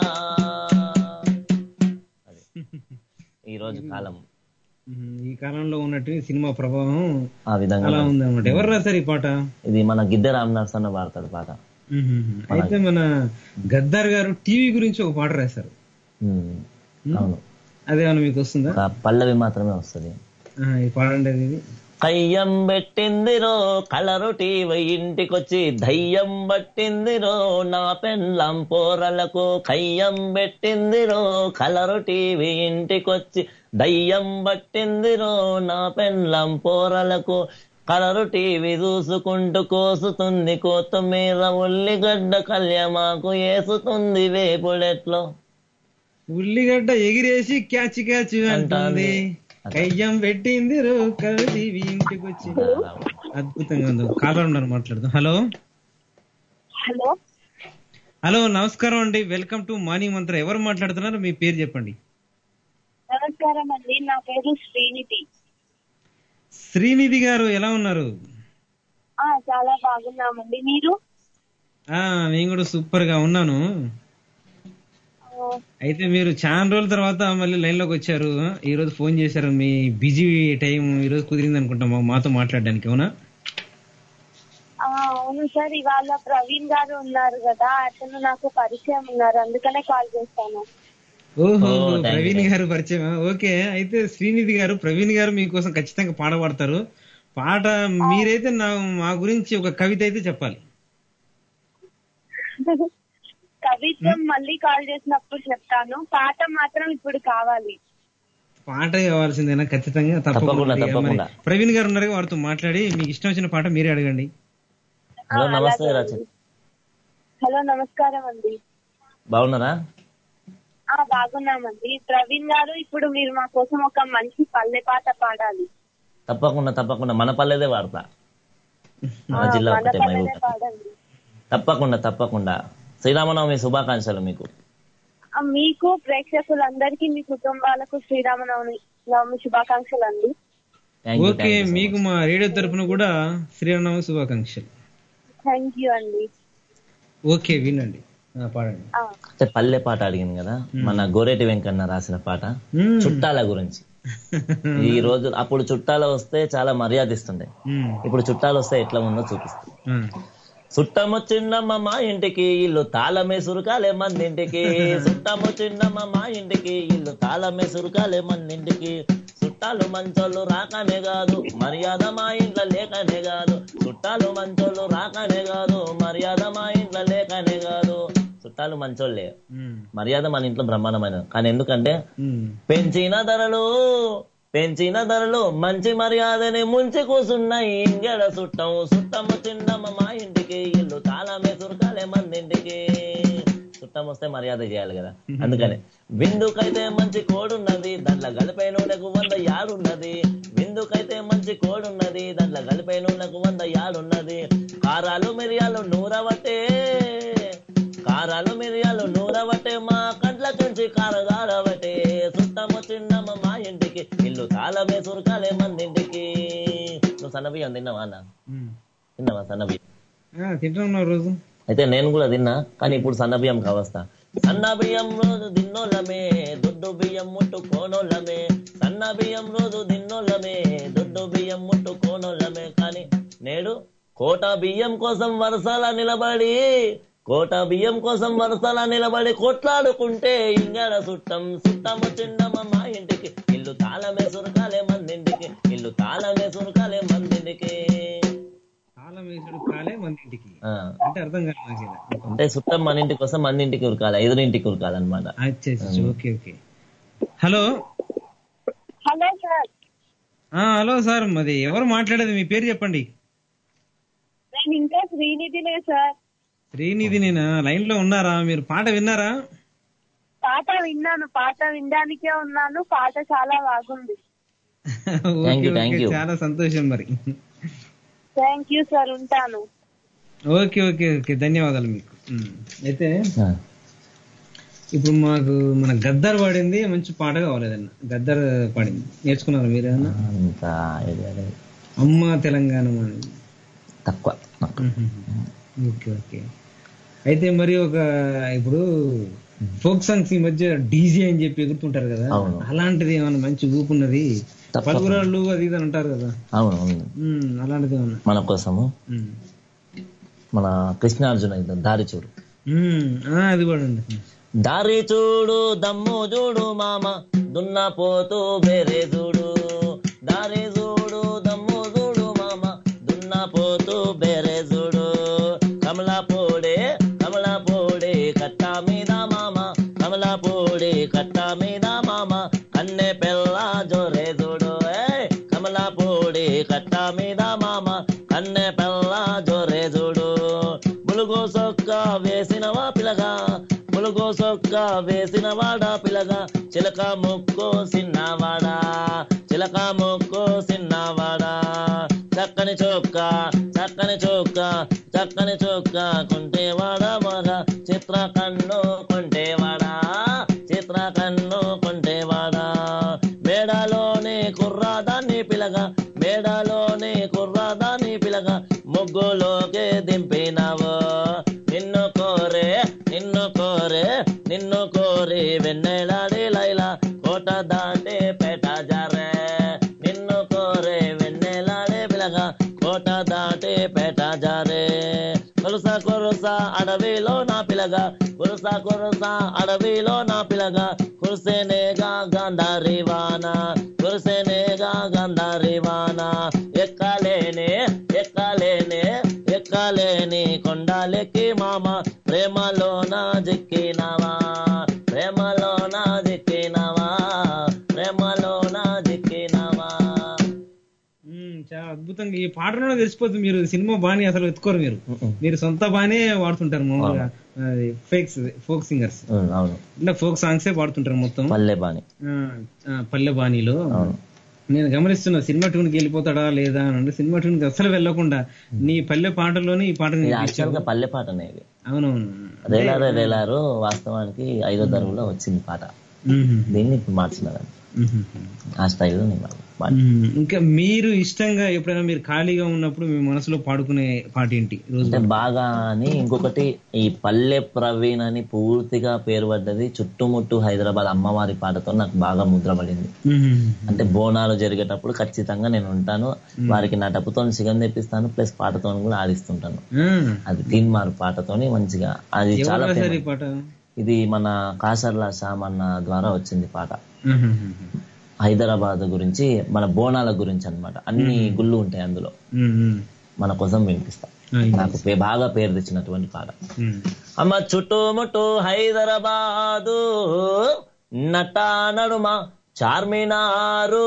అది. ఈ రోజు కాలం ఉమ్, ఈ కాలంలో ఉన్నట్టు సినిమా ప్రభావం ఆ విధంగా అలా ఉంది అనమాట ఎవరు రాశారు ఈ పాట ఇది మన గిద్దె రామనాథ్ అన్న వాడతాడు పాట ఉహుహు. అయితే మన గద్దార్ గారు టీవీ గురించి ఒక పాట రాశారు ఉమ్. అవును అదేమన్నా మీకు వస్తుందా ఒక పల్లవి మాత్రమే వస్తుంది ఆ, ఈ పాడండి అది ఇది. కయ్యం పెట్టిందిరో కలరు టీవీ ఇంటికొచ్చి దయ్యం పట్టిందిరో నా పెళ్ళం పోరలకు కయ్యం పెట్టిందిరో కలరు టీవీ ఇంటికొచ్చి దయ్యం పట్టిందిరో నా పెళ్ళం పోరలకు కలరు టీవీ చూసుకుంటూ కోసుతుంది కొత్తిమీర ఉల్లిగడ్డ కళ్యమాకు వేసుతుంది వేపుడెట్లో ఉల్లిగడ్డ ఎగిరేసి క్యాచ్ క్యాచ్ అంటుంది కయ్యం పెట్టింది రో కవిది ఇంటికి వచ్చి అద్భుతంగా ఉంది కాలర్ ఉన్నారు మాట్లాడదాం హలో హలో హలో నమస్కారం అండి వెల్కమ్ టు మార్నింగ్ మంత్ర ఎవరు మాట్లాడుతున్నారు మీ పేరు చెప్పండి నమస్కారం అండి నా పేరు శ్రీనిధి శ్రీనిధి గారు ఎలా ఉన్నారు ఆ చాలా బాగున్నామండి మీరు ఆ నేను కూడా సూపర్ గా ఉన్నాను ఆ, అయితే మీరు చాలా రోజుల తర్వాత మళ్ళీ లైన్ లోకి వచ్చారు ఈ రోజు ఫోన్ చేశారు మీ బిజీ టైం ఈ రోజు కుదిరింది అనుకుంటా మా- మాతో మాట్లాడడానికి అవునా ఆ, అవును సార్ ఇవాళ ప్రవీణ్ గారు ఉన్నారు కదా అతను నాకు పరిచయం ఉన్నారు అందుకనే కాల్ చేస్తాను ఓహో Oh, thank you, Praveen thank you. గారు పరిచయం ఓకే అయితే శ్రీనిధి గారు ప్రవీణ్ గారు మీకోసం ఖచ్చితంగా పాట పాడతారు పాట మీరైతే నా మా గురించి ఒక కవిత అయితే చెప్పాలి కవిత్వం మళ్ళీ కాల్ చేసినప్పుడు చెప్తాను పాట మాత్రం ఇప్పుడు కావాలి పాట కావాల్సిందేనా ఖచ్చితంగా తప్పకుండా, మరి తప్పకుండా. ప్రవీణ్ గారు ఉన్నారు వారితో మాట్లాడి మీకు ఇష్టం వచ్చిన పాట మీరే అడగండి హలో ఆ, నమస్తే అలాగే రచన అండి. హలో నమస్కారం అండి బాగున్నారా ఆ బాగున్నామండి ప్రవీణ్ గారు ఇప్పుడు మీరు మా కోసం ఒక మంచి పల్లె పాట పాడాలి తప్పకుండా తప్పకుండా మన పల్లెదే వాడతా మన ఆ, జిల్లా మన ఒకటే పల్లెనే మహబూబ్ పాడండి తప్పకుండా తప్పకుండా శ్రీరామనవమి శుభాకాంక్షలు మీకు ఆ, మీకు ప్రేక్షకులందరికీ మీ కుటుంబాలకు శ్రీరామనవమి నవమి శుభాకాంక్షలు అండి Thank you, okay thank you so మీకు much. మా రేడియో తరపున కూడా శ్రీరామ శుభాకాంక్షలు థ్యాంక్ యూ అండి ఓకే వినండి ఆ, పాడండి ఆ, అయితే పల్లె పాట అడిగింది కదా మన గోరేటి వెంకన్న రాసిన పాట మ్మ్. చుట్టాల గురించి ఈ రోజు అప్పుడు చుట్టాలు వస్తే చాలా మర్యాద ఇస్తుండే మ్మ్. ఇప్పుడు చుట్టాలు వస్తే ఎట్లా ఉందో చూపిస్తుంది ఆ. చుట్టము చిన్నమ్మ మా ఇంటికి ఇల్లు తాళమే సురకాలే మందింటికి చుట్టము చిన్నమ్మ మా ఇంటికి ఇల్లు తాళమే సురకాలే మందింటికి చుట్టాలు మంచోళ్ళు రాకనే కాదు మర్యాద మా ఇంట్లో లేకనే కాదు చుట్టాలు మంచోళ్ళు రాకనే కాదు మర్యాద మా ఇంట్లో లేకనే కాదు చుట్టాలు మంచోళ్ళే మ్మ్. మర్యాద మన ఇంట్లో బ్రహ్మాండమైన కానీ ఎందుకంటే మ్మ్. పెంచిన ధరలు పెంచిన ధరలు మంచి మర్యాదని ముంచి కూసున్నాయి ఇంగడ సుట్టం సుట్టము చిన్నమ్మ మా ఇంటికి ఇల్లు తాళమే సురకాలే మందింటికి చుట్టం వస్తే మర్యాద చేయాలి కదా అందుకని విందుకైతే మంచి కోడున్నది దాంట్లో గలిపే నూనెకు వంద యాడున్నది విందుకైతే మంచి కోడున్నది దాంట్లో గలిపే నూనెకు వంద యాడున్నది కారాలు మిరియాలు నూరవట్టే కారాలు మిరియాలు నూరవట్టే మా కంట్ల చుంచి కారదారవటే సుట్టము చిన్నమ్మ మా ఇంటికి ఇల్లు తాళమే సురకాలే మందింటికి నువ్వు సన్నబియ్యం తిన్నావా అన్న మ్మ్. తిన్నావా సన్నబియ్యం ఆ, తింటున్నా రోజు అయితే నేను కూడా తిన్నా కానీ ఇప్పుడు సన్న బియ్యం కావస్తా సన్న బియ్యం రోజు దిన్నోళ్ళమే దొడ్డు బియ్యం ముట్టుకోనోళ్ళమే సన్న బియ్యం రోజు దిన్నోళ్ళమే దొడ్డు బియ్యం ముట్టుకోనోళ్ళమే కానీ నేడు కోట బియ్యం కోసం వరసల నిలబడి కోట బియ్యం కోసం వరసల నిలబడి కొట్లాడుకుంటే ఇంగడ సుట్టం సుట్టము చిన్నమ్మ మా ఇంటికి ఇల్లు తాళమే సురకాలే మందింటికి ఇల్లు తాళమే సురకాలే మందింటికి తాళం వేసుడు కాలే మన ఇంటికి ఆ. అంటే అర్థం కాదు నాకు ఇలా. అంటే సుట్టం మన ఇంటికి వస్తే మన ఇంటికి ఉరకాలి ఎదురింటికి ఉరకాలన్నమాట అచ్చా, అచ్చా, okay okay hello hello sir ఆ హలో సార్ మరి ఎవరు మాట్లాడేది మీ పేరు చెప్పండి నేను ఇంకా శ్రీనిధినే సార్ శ్రీనిధి నేను లైన్ లో ఉన్నారా మీరు పాట విన్నారా పాట విన్నాను పాట వినడానికే ఉన్నాను పాట చాలా బాగుంది okay, you, thank okay, you. చాలా సంతోషం మరి థ్యాంక్ యూ సార్ ఉంటాను ఓకే ఓకే ఓకే ధన్యవాదాలు మీకు ఉమ్. అయితే ఇప్పుడు మాకు మన గద్దర్ పాడింది మంచి పాట కావాలేదన్న గద్దర్ పాడింది నేర్చుకున్నారు మీరేమన్నా అంత idea లేదు. అమ్మ తెలంగాణ అనేది తక్కువ ఓకే ఓకే అయితే మరి ఒక ఇప్పుడు ఫోక్ సాంగ్స్ ఈ మధ్య డీజే అని చెప్పి ఎగురుతుంటారు కదా అవును. అలాంటిది ఏమన్నా మంచి ఊపున్నది తప్పకుండా. పలుగురాళ్ళు అది ఇది అని అంటారు కదా అవును అవును ఉమ్, అలాంటిది ఏమన్నా మన కోసము ఉమ్. మన కృష్ణార్జున యుద్ధం దారి చూడు ఉమ్, ఆ, అది కూడా ఉంది దారి చూడు దమ్ము చూడు మామ దున్నపోతూ బేరే చూడు దారి చూడు దమ్ము చూడు మామ దున్నపోతూ బేరే చూడు కమలాపూడే కమలాపూడి కట్ట మీద మామ కమలాపూడి కట్ట మీద మామ కన్నె పిల్ల జోరే చూడు ఏయ్ కమలాపూడి కట్ట మీద మామ కన్నె పిల్ల జోరే చూడు ములుగు సొక్క వేసినవా పిలగా ములుగు సొక్క వేసిన వాడా పిలగా చిలక ముక్కు సిన్నవాడా చిలక ముక్కు సిన్నవాడా చక్కని చొక్క చక్కని చొక్క చక్కని చొక్క కొంటేవాడా మగ చిత్ర కన్ను కొంటేవాడా చిత్ర కన్ను కొంటేవాడా మేడలోని కుర్రాదాన్ని పిలగా మేడలోని కుర్రాదాన్ని పిలగా ముగ్గులోకి దింపినావు నిన్ను కోరే నిన్ను కోరే నిన్ను కోరి వెన్నెలాడి లైలా కోట దాటి పేట జారే నిన్ను కోరే వెన్నెలాడే పిలగా కోట దాటి పేట జారే కొరుస కొరుస అడవిలో నా పిలగా కురుస కురుస అడవిలో నా పిలగా కురిసేనేగా గంధారివాన కురిసేనేగా గంధారివాన ఎక్కలేనే ఎక్కలేనే ఎక్కలేని కొండాలెక్కి మామ ప్రేమలోన జిక్కినవా ప్రేమలోన జిక్కినవా ప్రేమలోన జిక్కినవా మ్మ్, చాలా అద్భుతంగా ఈ పాటలోనే తెలిసిపోతుంది మీరు సినిమా బాణి అసలు ఎత్తుకోరు మీరు మీరు సొంత బాణే వాడుతుంటారు మామూలుగా ఫేక్స్ ఫోక్ సింగర్స్ ఉమ్, అవును ఇట్లా ఫోక్ సాంగ్సే పాడుతుంటారు మొత్తం పల్లె బాని ఆ, ఆ, పల్లె బాణీలో నేను గమనిస్తున్నా సినిమా ట్యూన్ కి వెళ్ళిపోతాడా లేదా అని అంటే సినిమా ట్యూన్ కి అసలు వెళ్లకుండా నీ పల్లె పాటలోనే ఈ పాటను ఇది వినిపించావు. యాక్చువల్ గా పల్లె పాటనే ఇది అవునవును రేలారే రేలారు వాస్తవానికి ఐదో తరగతిలో వచ్చింది పాట మ్మ్. దీన్ని ఇప్పుడు మార్చినారు మ్మ్. ఆ స్టైల్లో నేను పాడు- పాడు. మ్మ్. ఇంకా మీరు ఇష్టంగా ఎప్పుడైనా మీరు ఖాళీగా ఉన్నప్పుడు మీ మనసులో పాడుకునే పాట ఏంటి రోజు అంటే బాగా అని ఇంకొకటి ఈ పల్లె ప్రవీణ్ అని పూర్తిగా పేరు పడ్డది చుట్టుముట్టు హైదరాబాద్ అమ్మవారి పాటతో నాకు బాగా ముద్రపడింది మ్మ్. అంటే బోనాలు జరిగేటప్పుడు ఖచ్చితంగా నేను ఉంటాను వారికి నా డబ్బుతో సిగం తెప్పిస్తాను ప్లస్ పాటతో కూడా ఆడిస్తుంటాను మ్మ్. అది తీన్మార్ పాటతోని మంచిగా అది ఎవరు చాలా రాశారు ఈ famous. పాట ఇది మన కాసర్ల సామన్న ద్వారా వచ్చింది పాట మ్మ్. హైదరాబాద్ గురించి మన బోనాల గురించి అన్నమాట అన్ని గుళ్ళు ఉంటాయి అందులో మ్మ్. మన కోసం వినిపిస్తా ఆ, ఇది. నాకు పే- బాగా పేరు తెచ్చినటువంటి పాట మ్మ్. అమ్మ చుట్టుముట్టు హైదరాబాదు నట నడుమ చార్మినారు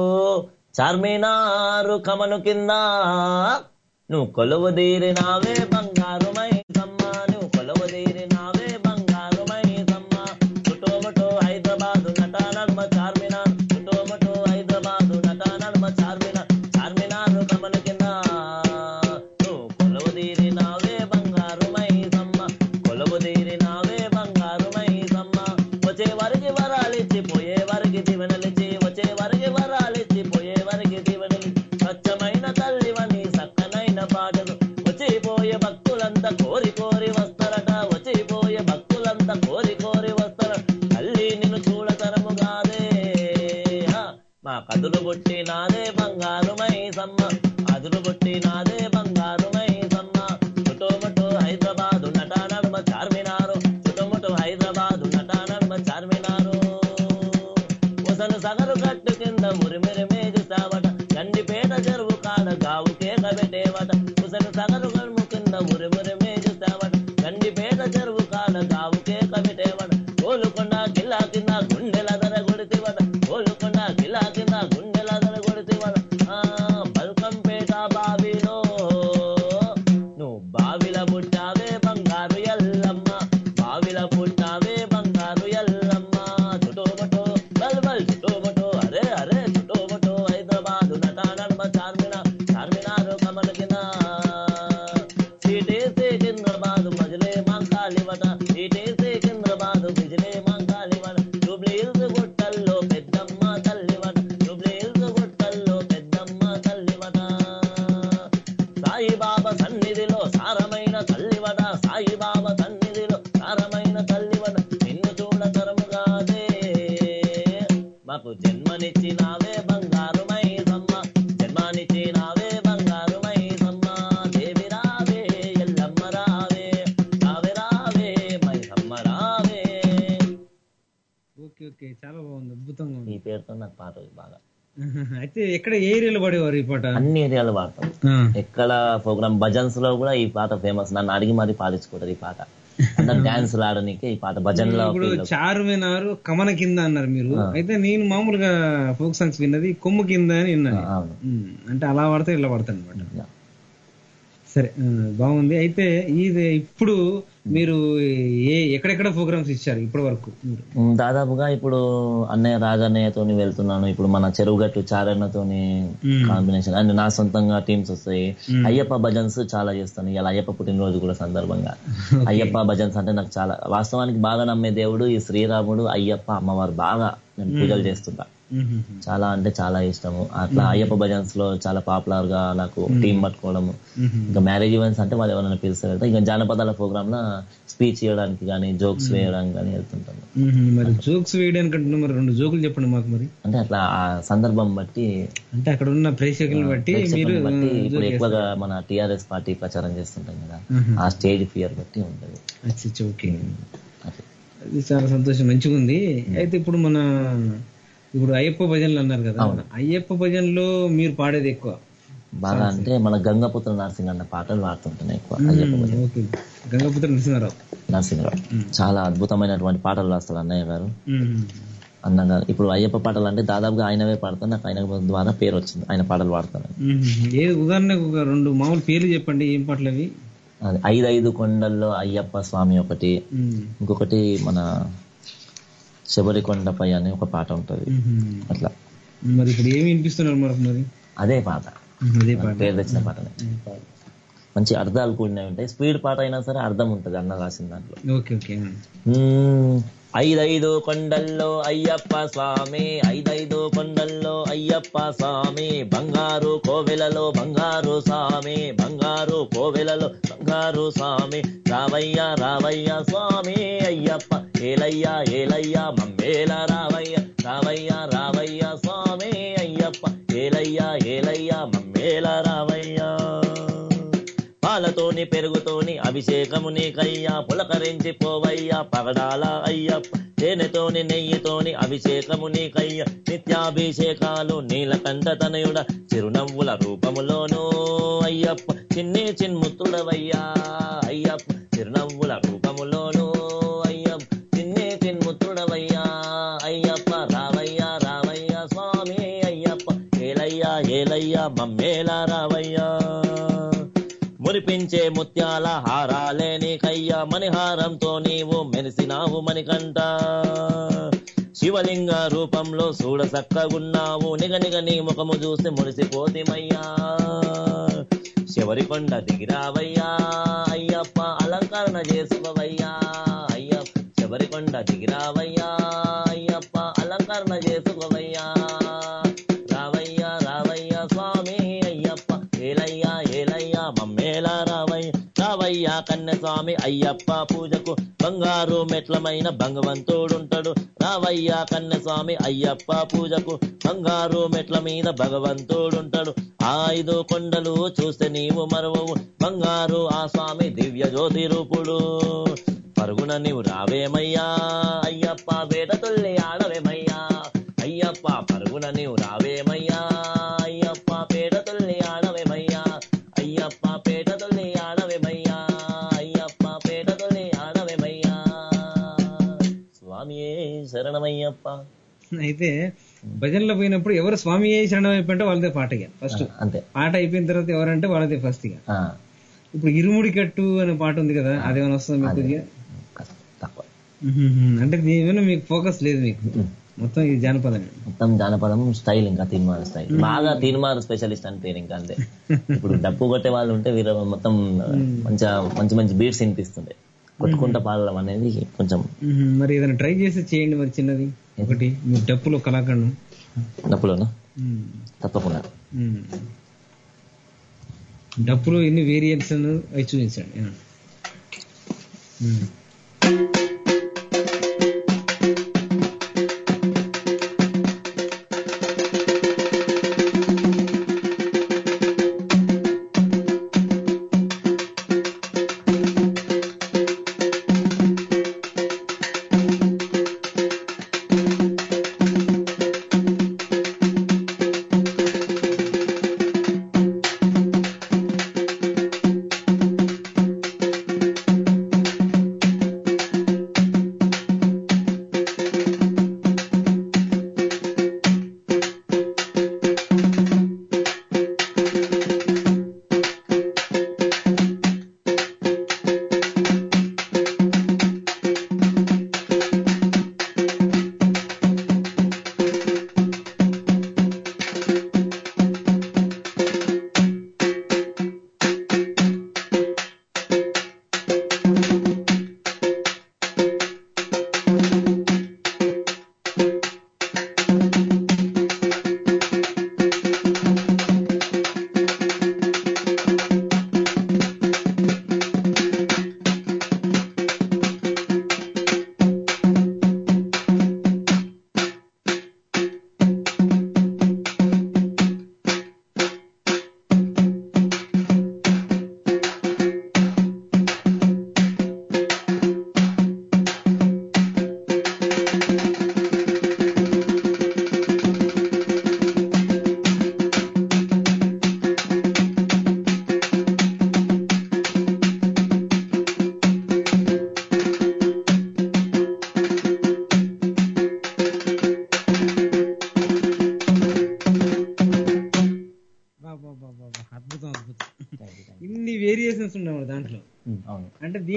చార్మినారు కమను కింద నువ్వు కొలువు తీరినావే బంగారు మైసమ్మ నువ్వు కొలువు తీరినావే బంగారు మైసమ్మ చుట్టుముట్టు హైదరాబాదు నట నడుమ చార్మినార్ చుట్టుముట్టు హైదరాబాదు నట నడుమ చార్మినార్ చార్మినారు కమను కింద నువ్వు కొలువు తీరినావే బంగారు మైసమ్మ కొలువు తీరినావే బంగారు మైసమ్మ వచ్చే వారికి వరాలిచ్చి పోయే వారికి దీవెనలిచ్చి వచ్చే వారికి వరాలిచ్చి పోయే వారికి దీవెనలిచ్చి స్వచ్ఛమైన తల్లివని సక్కనైన పాటలు వచ్చిపోయే భక్తులంతా కోరి కోరి వస్తారట వచ్చిపోయే భక్తులంతా కోరి కోరి వస్తారట తల్లి నిన్ను చూడతరము కాదే హ, మా కదులు బుట్టి నాదే బంగారు మైసమ్మ అదులు బుట్టి నాదే బంగారు మైసమ్మ చుట్టుముట్టు హైదరాబాదు నట నడుమ చార్మినారు చుట్టుముట్టు హైదరాబాదు నట నడుమ చార్మినారు ఉసలు సగరు కట్టు కింద మురిమిరి మేజుతావట గండిపేట చెరువు కాడ గావు కేక పెట్టేవట ఉసలు సగరు కడుము కింద మురిమిరి మేజుతావట గండిపేట చెరువు కాడ గావు కేక పెట్టేవట కోలుకొండ కిల్లా కింద గుండెల ధర కొడితివట కోలుకొండ కిల్లా కింద గుండెల ధర కొడితివట ఆ బల్కంపేట బావిలో నువ్వు బావిల పుట్టావే బంగారు ఎల్లమ్మ బావిల పుట్టావే బంగారు ఎల్లమ్మ చుట్టుముట్టు బల్ బల్ చుట్టుముట్టు అరే అరే చుట్టుముట్టు హైదరాబాదు నట నడుమ చార్మినార్ చార్మినారు కమల కింద సిటీ సికింద్రాబాదు మజిలే మంకాలివట సిటీ సికింద్రాబాదు బిజిలే మంకాలివట జూబ్లీ హిల్స్ గుట్టల్లో పెద్దమ్మ తల్లివట జూబ్లీ హిల్స్ గుట్టల్లో పెద్దమ్మ తల్లివట సాయిబాబా సన్నిధిలో సారమైన తల్లివట సాయిబాబా సన్నిధిలో సారమైన తల్లివట నిన్ను చూడ తరముగాదే మాకు జన్మనిచ్చినావే బంగారు మైసమ్మ జన్మనిచ్చినావే బంగారు మైసమ్మ దేవి రావే ఎల్లమ్మ రావే రావే రావే మైసమ్మ రావే ఓకే ఓకే చాలా బాగుంది అద్భుతంగా ఉంది ఈ పేరుతో నాకు పాట బాగా అయితే ఎక్కడ ఏ ఏరియాలో పాడేవారు ఈ పాట అన్ని ఏరియాలో పాడతాం ఆ. ఎక్కడ ప్రోగ్రామ్ భజన్స్ లో కూడా ఈ పాట ఫేమస్ నన్ను అడిగి మరి పాడించుకుంటారు ఈ పాట అందరు డాన్స్ ఆడడానికి ఈ పాట భజన్లో ఇప్పుడు చార్మినారు కమన కింద అన్నారు మీరు అయితే నేను మామూలుగా ఫోక్ సాంగ్స్ విన్నది కొమ్ము కింద అని విన్నాను అవును ఉమ్, అంటే అలా పడితే ఇలా పడతాను అనమాట సరే ఆ, బాగుంది అయితే ఇది ఇప్పుడు మీరు ఏ ఎక్కడెక్కడ ప్రోగ్రామ్స్ ఇచ్చారు ఇప్పటి వరకు మీరు? ఉమ్, దాదాపుగా ఇప్పుడు అన్నయ్య రాజన్నయ్యతోని వెళ్తున్నాను ఇప్పుడు మన చెరువుగట్టు చారణతోని మ్మ్. కాంబినేషన్ అండ్ నా సొంతంగా టీమ్స్ వస్తాయి మ్మ్. అయ్యప్ప భజన్స్ చాలా చేస్తాను ఇలా అయ్యప్ప పుట్టినరోజు కూడా సందర్భంగా అయ్యప్ప భజన్స్ అంటే నాకు చాలా వాస్తవానికి బాగా నమ్మే దేవుడు ఈ శ్రీరాముడు అయ్యప్ప అమ్మవారు బాగా నేను పూజలు చేస్తుంటా మ్మ్. చాలా అంటే చాలా ఇష్టము అట్లా అయ్యప్ప భజన్స్ లో చాలా పాపులర్ గా నాకు టీం పట్టుకోవడము మ్మ్. ఇంకా మ్యారేజ్ ఈవెంట్స్ అంటే వాళ్ళు ఎవరైనా పిలిస్తే వెళ్తా ఇంకా జానపదాల ప్రోగ్రామ్ లో స్పీచ్ చేయడానికి కానీ జోక్స్ వేయడానికి కానీ వెళ్తుంటాను మ్మ్. మరి జోక్స్ వేయడానికి అంటున్నా మరి రెండు జోకులు చెప్పండి మాకు మరి అంటే అట్లా ఆ సందర్భం బట్టి అంటే అక్కడ ఉన్న ప్రేక్షకులను బట్టి మీరు ప్రేక్షకులను బట్టి ఆ, ఇప్పుడు జోక్ ఎక్కువగా మన టిఆర్ఎస్ పార్టీ ప్రచారం చేస్తుంటాం కదా మ్మ్. ఆ స్టేజ్ ఫియర్ బట్టి ఉంటది అచ్చా, అచ్చా, ఓకే అట్లా. అది చాలా సంతోషం మంచిగా ఉంది అయితే ఇప్పుడు మన ఇప్పుడు అయ్యప్ప భజనలు అన్నారు కదా అయ్యప్ప భజనలో మీరు పాడేది ఎక్కువ బాగా అంటే మన గంగపుత్ర నరసింహ అన్న పాటలు పాడుతుంటాను ఎక్కువ అయ్యప్ప భజన. ఓకే గంగపుత్ర నరసింహారావు నరసింహరావు చాలా అద్భుతమైనటువంటి పాటలు రాస్తారు అన్నయ్య గారు మ్మ్. అన్నగా ఇప్పుడు అయ్యప్ప పాటలు అంటే దాదాపుగా ఆయనవే పాడతాను నాకు ఆయన ద్వారా పేరు వచ్చింది ఆయన పాటలు పాడతాను మ్మ్. ఏ ఉదాహరణకు ఒక రెండు మామూలు పేర్లు చెప్పండి ఏం పాటలు అవి అది ఐదు ఐదు కొండల్లో అయ్యప్ప స్వామి ఒకటి మ్మ్. ఇంకొకటి మన శబరి కొండపై అనే ఒక పాట ఉంటది మ్మ్. అట్లా మరి ఇప్పుడు ఏమి వినిపిస్తున్నారు మనకు మరి అదే పాట అదే పాట పేరు తెచ్చిన పాటనే మంచి అర్థాలు కూడినవి ఉంటాయి స్పీడ్ పాట అయినా సరే అర్థం ఉంటది అన్న రాసిన దాంట్లో ఓకే ఓకే మ్మ్. ఐదైదు కొండల్లో అయ్యప్ప స్వామి ఐదైదు కొండల్లో అయ్యప్ప స్వామి బంగారు కోవెలలో బంగారు స్వామి బంగారు కోవెలలో బంగారు స్వామి రావయ్య రావయ్య స్వామి అయ్యప్ప ఏలయ్య ఏలయ్య మమ్మేల రావయ్య రావయ్య రావయ్య స్వామి అయ్యప్ప ఏలయ్య ఏలయ్య మమ్మేల రావయ్య పాలతోని పెరుగుతోని అభిషేకము నీకయ్యా పులకరించి పోవయ్యా పగడాల అయ్యప్ప తేనెతోని నెయ్యితోని అభిషేకము నీకయ్య నిత్యాభిషేకాలు నీలకంఠ తనయుడ చిరునవ్వుల రూపములోనూ అయ్యప్ప చిన్ని చిన్ముత్తుడవయ్యా అయ్యప్ప చిరునవ్వుల రూపములోనూ అయ్యప్ప చిన్ని చిన్ముత్తుడవయ్యా అయ్యప్ప రావయ్యా రావయ్యా స్వామి అయ్యప్ప ఏలయ్యా ఏలయ్యా మమ్మేలా రావయ్యా మురిపించే ముత్యాల హారాలే నీకయ్యా మణిహారంతో నీవు మెరిసినావు మణికంట శివలింగ రూపంలో చూడ చక్కగున్నావు నిగ నిగ నీ ముఖము చూసి మురిసిపోతిమయ్యా శబరి కొండ దిగిరావయ్యా అయ్యప్ప అలంకరణ చేసుకోవయ్యా అయ్యప్ప శబరి కొండ దిగిరావయ్యా అయ్యప్ప అలంకరణ చేసుకోవయ్యా రావయ్యా రావయ్యా స్వామి అయ్యప్ప ఏలయ్యా ఏలయ్యా మమ్మేలా రావయ్య రావయ్యా కన్నె స్వామి అయ్యప్ప పూజకు బంగారు మెట్లమైన భగవంతుడుంటాడు రావయ్యా కన్నె స్వామి అయ్యప్ప పూజకు బంగారు మెట్ల మీద భగవంతుడుంటాడు ఆ ఐదు కొండలు చూస్తే నీవు మరవవు బంగారు ఆ స్వామి దివ్య జ్యోతి రూపుడు పరుగున నీవు రావేమయ్యా అయ్యప్ప వేట తొల్లి ఆడవేమయ్యా అయ్యప్ప పరుగున నీవు రావేమయ్యా అయ్యప్ప పేట తొల్లి ఆడవేమయ్యా అయ్యప్ప పేట తొల్లి ఆడవేమయ్యా అయ్యప్ప పేట తొల్లి ఆడవేమయ్యా స్వామియే శరణమయ్యప్ప అయితే భజనలో పోయినప్పుడు ఎవరు స్వామి ఏ శరణం అయిపోయింటే వాళ్ళదే పాట ఇక ఫస్ట్ అంతే పాట అయిపోయిన తర్వాత ఎవరంటే వాళ్ళదే ఫస్ట్ ఇక ఆ, ఇప్పుడు ఇరుముడి కట్టు అనే పాట ఉంది కదా అదేమైనా వస్తుంది మీకు కొద్దిగా? తక్కువ మ్మ్. అంటే దీని మీద మీకు ఫోకస్ లేదు మీకు మొత్తం ఇది జానపదమే మొత్తం జానపదం స్టైల్ ఇంకా తీన్మార్ స్టైల్ బాగా తీన్మార్ స్పెషలిస్ట్ అని పేరు ఇంకా అంతే ఇప్పుడు డప్పు కొట్టే వాళ్ళు ఉంటే వీరు మొత్తం మంచిగా మంచి మంచి బీట్స్ వినిపిస్తుండే కొట్టుకుంటా పాడడం అనేది కొంచెం మ్మ్. మరి ఏదైనా ట్రై చేసి చేయండి మరి చిన్నది ఒకటి మీ డప్పులో కళాఖండం డప్పులోనా మ్మ్. తప్పకుండా మ్మ్. డప్పులో ఎన్ని వేరియంట్స్ అవి చూపించండి ఆ. మ్మ్.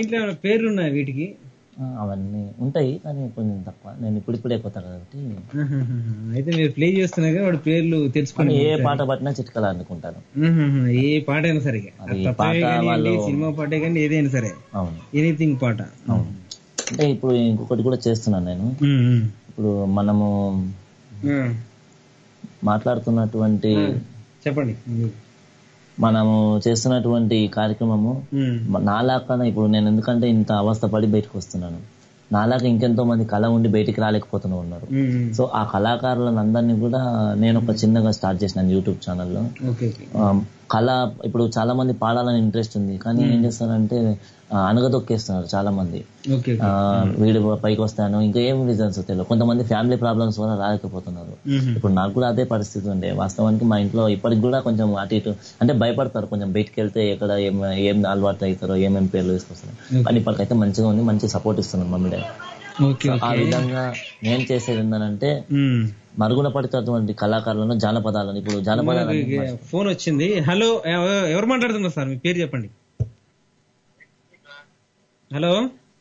దీంట్లో ఏమైనా పేర్లు ఉన్నాయి వీటికి ఆ, అవన్నీ ఉంటాయి కానీ కొంచెం తక్కువ నేను ఇప్పుడిప్పుడే కొత్త కాబట్టి అయితే మీరు ప్లే చేస్తున్నారు కదా వాడి పేర్లు తెలుసుకొని కానీ ఏ పాట పట్టినా చిట్కలు అనుకుంటాను ఆహాహా, ఏ పాట అయినా సరే ఇక. అది తత్వమే పాట కానివ్వండి, వాళ్ళు- సినిమా పాటే కానీ ఏదైనా సరే అవును ఎనీథింగ్ పాట అవును అంటే ఇప్పుడు ఇంకొకటి కూడా చేస్తున్నాను నేను ఉమ్, ఉమ్. ఇప్పుడు మనము ఆ, మాట్లాడుతున్నటువంటి చెప్పండి మనము చేస్తున్నటువంటి ఈ కార్యక్రమము ఉమ్, నాలాగా ఇప్పుడు నేను ఎందుకంటే ఇంత అవస్థ పడి బయటకు వస్తున్నాను నాలాగా ఇంకెంతో మంది కళ ఉండి బయటికి రాలేకపోతూనే ఉన్నారు ఉమ్, సో ఆ కళాకారులను అందరినీ కూడా నేను ఒక చిన్నగా స్టార్ట్ చేసినాను యూట్యూబ్ ఛానల్లో ఓకే ఓకే ఆ, కళ ఇప్పుడు చాలా మంది పాడాలని ఇంట్రెస్ట్ ఉంది కానీ ఏం చేస్తారంటే ఆ, అనగదొక్కేస్తున్నారు చాలా మంది ఓకే ఆ, వీడు పైకి వస్తాను ఇంకా ఏం రీజన్స్ తెలియదు కొంతమంది ఫ్యామిలీ ప్రాబ్లమ్స్ వల్ల రాలేకపోతున్నారు మ్మ్. ఇప్పుడు నాకు కూడా అదే పరిస్థితి ఉండే వాస్తవానికి మా ఇంట్లో ఇప్పటికి కూడా కొంచెం అటు ఇటు అంటే భయపడతారు కొంచెం బయటికి వెళ్తే ఎక్కడ ఏం ఏం అలవాటు అవుతారో ఏమేం పేర్లు తీసుకొస్తారు కానీ ఇప్పటికైతే మంచిగా ఉంది మంచి సపోర్ట్ ఇస్తున్నారు మమ్మీ డాడీ ఓకే ఆ విధంగా నేను చేసేది ఏంటంటే ఉమ్. మరుగున పడుతున్నటువంటి కళాకారులను జానపదాలను ఇప్పుడు జానపదాలను మనకి ఫోన్ వచ్చింది హలో ఎవ- ఎవరు మాట్లాడుతున్నారు సార్ మీ పేరు చెప్పండి హలో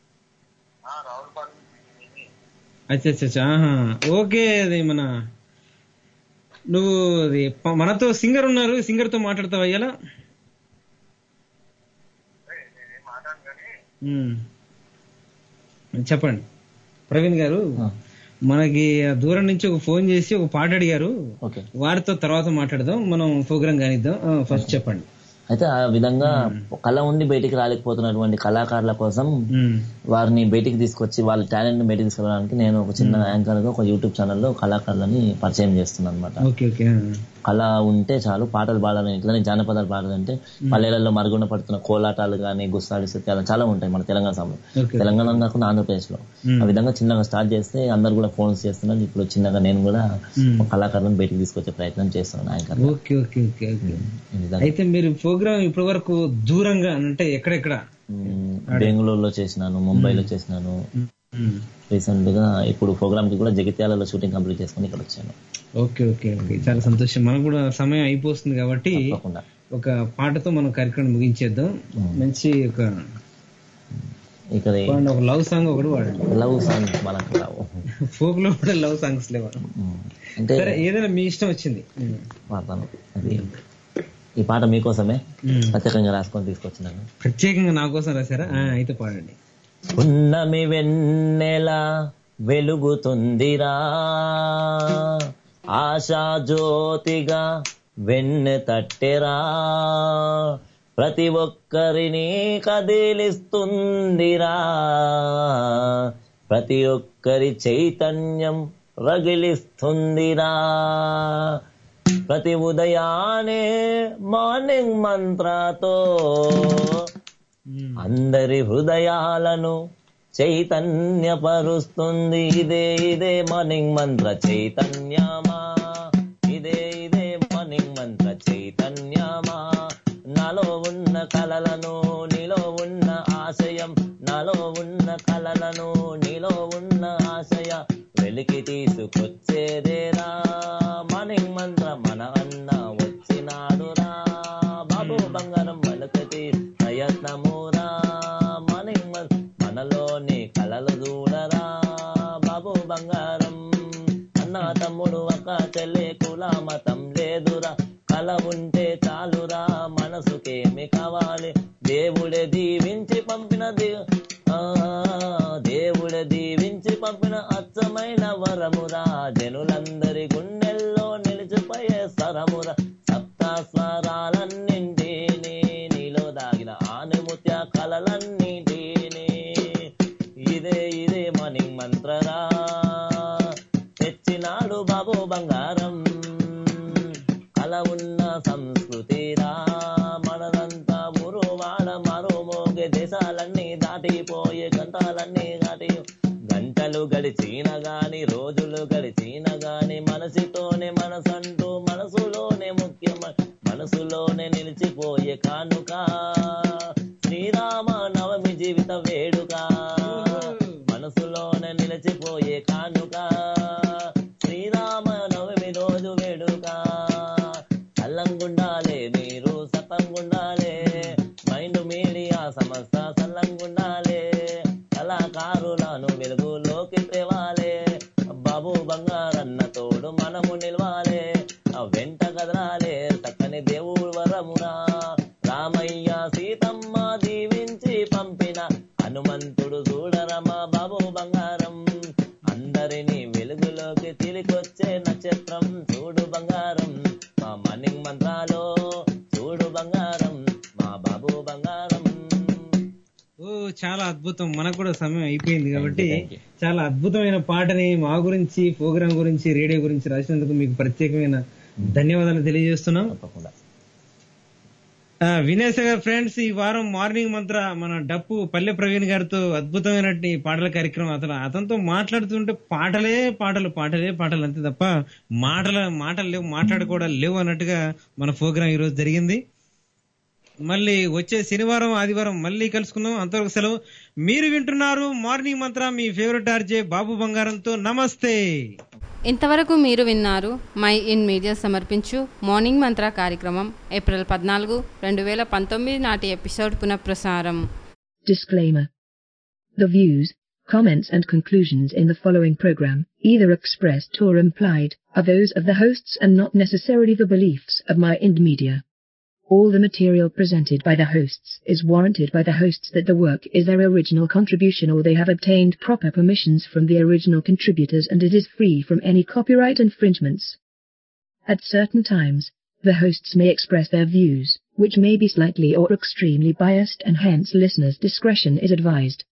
అచ్చా అచ్చా అచ్చా ఆహా. ఓకే అది మన నువ్వు అది ప- మనతో సింగర్ ఉన్నారు సింగర్ తో మాట్లాడతావా ఇలా చెప్పండి ప్రవీణ్ గారు మనకి ఆ దూరం నుంచి ఒక ఫోన్ చేసి ఒక పాట అడిగారు ఓకే వారితో తర్వాత మాట్లాడదాం మనం ప్రోగ్రామ్ కానిద్దాం ఫస్ట్ చెప్పండి అయితే ఆ విధంగా కళ ఉండి బయటికి రాలేకపోతున్నటువంటి కళాకారుల కోసం వారిని బయటికి తీసుకొచ్చి వాళ్ళ టాలెంట్ ని బయటికి తీసుకురావడానికి నేను ఒక చిన్న యాంకర్ గా ఒక యూట్యూబ్ ఛానల్లో కళాకారులని పరిచయం చేస్తున్నాను అనమాట ఓకే ఓకే కళ ఉంటే చాలు పాటలు పాడాలని ఇట్లానే జానపదాలు పాడాలంటే పల్లెలలో మరుగున పడుతున్న కోలాటాలు కానీ గుస్తాడి సత్యాలు చాలా ఉంటాయి మన తెలంగాణ సమయంలో Okay. తెలంగాణ కాకుండా ఆంధ్రప్రదేశ్ లో Hmm. ఆ విధంగా చిన్నగా స్టార్ట్ చేస్తే అందరు కూడా ఫోన్స్ చేస్తున్నారు ఇప్పుడు చిన్నగా నేను కూడా Hmm. ఒక కళాకారులను బయటికి తీసుకొచ్చే ప్రయత్నం చేస్తున్నాను anchor okay okay okay okay ఈ విధంగా అయితే మీరు ప్రోగ్రామ్ ఇప్పటి వరకు దూరంగా అంటే ఎక్కడెక్కడ మ్మ్. బెంగళూరులో చేసినాను ముంబైలో చేసినాను రీసెంట్ గా ఇప్పుడు ప్రోగ్రామ్ కి కూడా జగిత్యాలలో షూటింగ్ కంప్లీట్ చేసుకుని ఇక్కడ వచ్చాను ఓకే ఓకే ఓకే చాలా సంతోషం మనకు కూడా సమయం అయిపోతుంది కాబట్టి తప్పకుండా ఒక పాటతో మనం కార్యక్రమం ముగించేద్దాం మంచి ఒక ఇక్కడ పాడండి, ఒక లవ్ సాంగ్ ఒకటి వాడండి లవ్ సాంగ్ మనకు రావు ఫోక్ లో కూడా లవ్ సాంగ్స్ లేవా మ్మ్. అంటే సరే ఏదైనా మీ ఇష్టం వచ్చింది పాడతాను అది ఈ పాట మీకోసమే మ్మ్. ప్రత్యేకంగా రాసుకొని తీసుకొచ్చినాను ప్రత్యేకంగా నా కోసం రాశారా ఆ, అయితే పాడండి ఉన్నమి వెన్నెల వెలుగుతుందిరా ఆశా జ్యోతిగా వెన్నె తట్టెరా ప్రతి ఒక్కరిని కదిలిస్తుందిరా ప్రతి ఒక్కరి చైతన్యం రగిలిస్తుందిరా ప్రతి ఉదయానే మార్నింగ్ మంత్రతో అందరి హృదయాలను చైతన్యపరుస్తుంది ఇదే ఇదే మార్నింగ్ మంత్ర చైతన్యమా ఇదే ఇదే మార్నింగ్ మంత్ర చైతన్యమా నాలో ఉన్న కలలను నీలో ఉన్న ఆశయం నాలో ఉన్న కలలను నీలో ఉన్న ఆశయ వెలికి తీసుకొచ్చేదేరా మార్నింగ్ మంత్ర మన అన్న వచ్చినాడురా బాబు బంగారం మలకటి ప్రయత్నమురా మార్నింగ్ మంత్ర మనలోని కలలు చూడరా బాబు బంగారం అన్న తమ్ముడు అక్క చెల్లె కుల మతం లేదురా కల ఉంటే చాలురా మనసుకేమి కావాలి దేవుడే దీవించి పంపిన ది- ఆ, దేవుడే దీవించి పంపిన అచ్చమైన వరమురా జనులందరి గుండెల్లో నిలిచిపోయే సరమురా సప్త స్వరాలన్నింటినీ నీలో దాగిన ఆనిముత్య కలలన్నింటినీ ఇదే ఇదే మణి మంత్రరా తెచ్చినాడు బాబు బంగారం కల ఉన్న సంస్కృతిరా మనదంతా ఊరువాడ మరో మోగే దేశాలన్నీ దాటిపోయే గంటాలన్నీ దాటి గంటలు గడిచిన గాని రోజులు గడిచిన గాని మనసుతోనే మనసంటూ మనసులోనే ముఖ్యమ మనసులోనే నిలిచిపోయే కానుక శ్రీరామ నవమి జీవిత వేడుక మనసులోనే నిలిచిపోయే కానుక శ్రీరామ నవమి రోజు వేడుక సల్లంగుండాలే మీరు సతంగుండాలే మైండ్ మీడియా సంస్థ సల్లంగుండాలే హనుమంతుడు చూడరమా బాబు బంగారం అందరినీ వెలుగులోకి తిరిగొచ్చే నక్షత్రం చూడు బంగారం మా మార్నింగ్ మంత్రాలో చూడు బంగారం మా బాబు బంగారం ఓ చాలా అద్భుతం మనకు కూడా సమయం అయిపోయింది కాబట్టి thank you. చాలా అద్భుతమైన పాటని మా గురించి ప్రోగ్రామ్ గురించి రేడియో గురించి రాసినందుకు మీకు ప్రత్యేకమైన ధన్యవాదాలు తెలియజేస్తున్నాం తప్పకుండా ఆ, వినేశ గారు ఫ్రెండ్స్ ఈ వారం మార్నింగ్ మంత్ర మన డప్పు పల్లె ప్రవీణ్ గారితో అద్భుతమైనటువంటి పాటల కార్యక్రమం అతను అతనితో మాట్లాడుతుంటే పాటలే పాటలు పాటలే పాటలు అంతే తప్ప మాటల మాటలు లేవు మాట్లాడుకోవడాలు లేవు అన్నట్టుగా మన ప్రోగ్రాం ఈ రోజు జరిగింది మళ్ళీ వచ్చే శనివారం ఆదివారం మళ్ళీ కలుసుకుందాం అంతవరకు సెలవు మీరు వింటున్నారు మార్నింగ్ మంత్ర మీ ఫేవరెట్ ఆర్జే బాబు బంగారంతో నమస్తే ఇంతవరకు మీరు విన్నారు మై ఇన్ మీడియా సమర్పించు మార్నింగ్ మంత్ర కార్యక్రమం ఏప్రిల్ పద్నాలుగు రెండు వేల పంతొమ్మిది నాటి ఎపిసోడ్ పునఃప్రసారం Disclaimer. The views, comments and conclusions in the following program, either expressed or implied, are those of the hosts and not necessarily the beliefs of my Ind Media. All the material presented by the hosts is warranted by the hosts that the work is their original contribution or they have obtained proper permissions from the original contributors and it is free from any copyright infringements. At certain times, the hosts may express their views, which may be slightly or extremely biased and hence listeners' discretion is advised.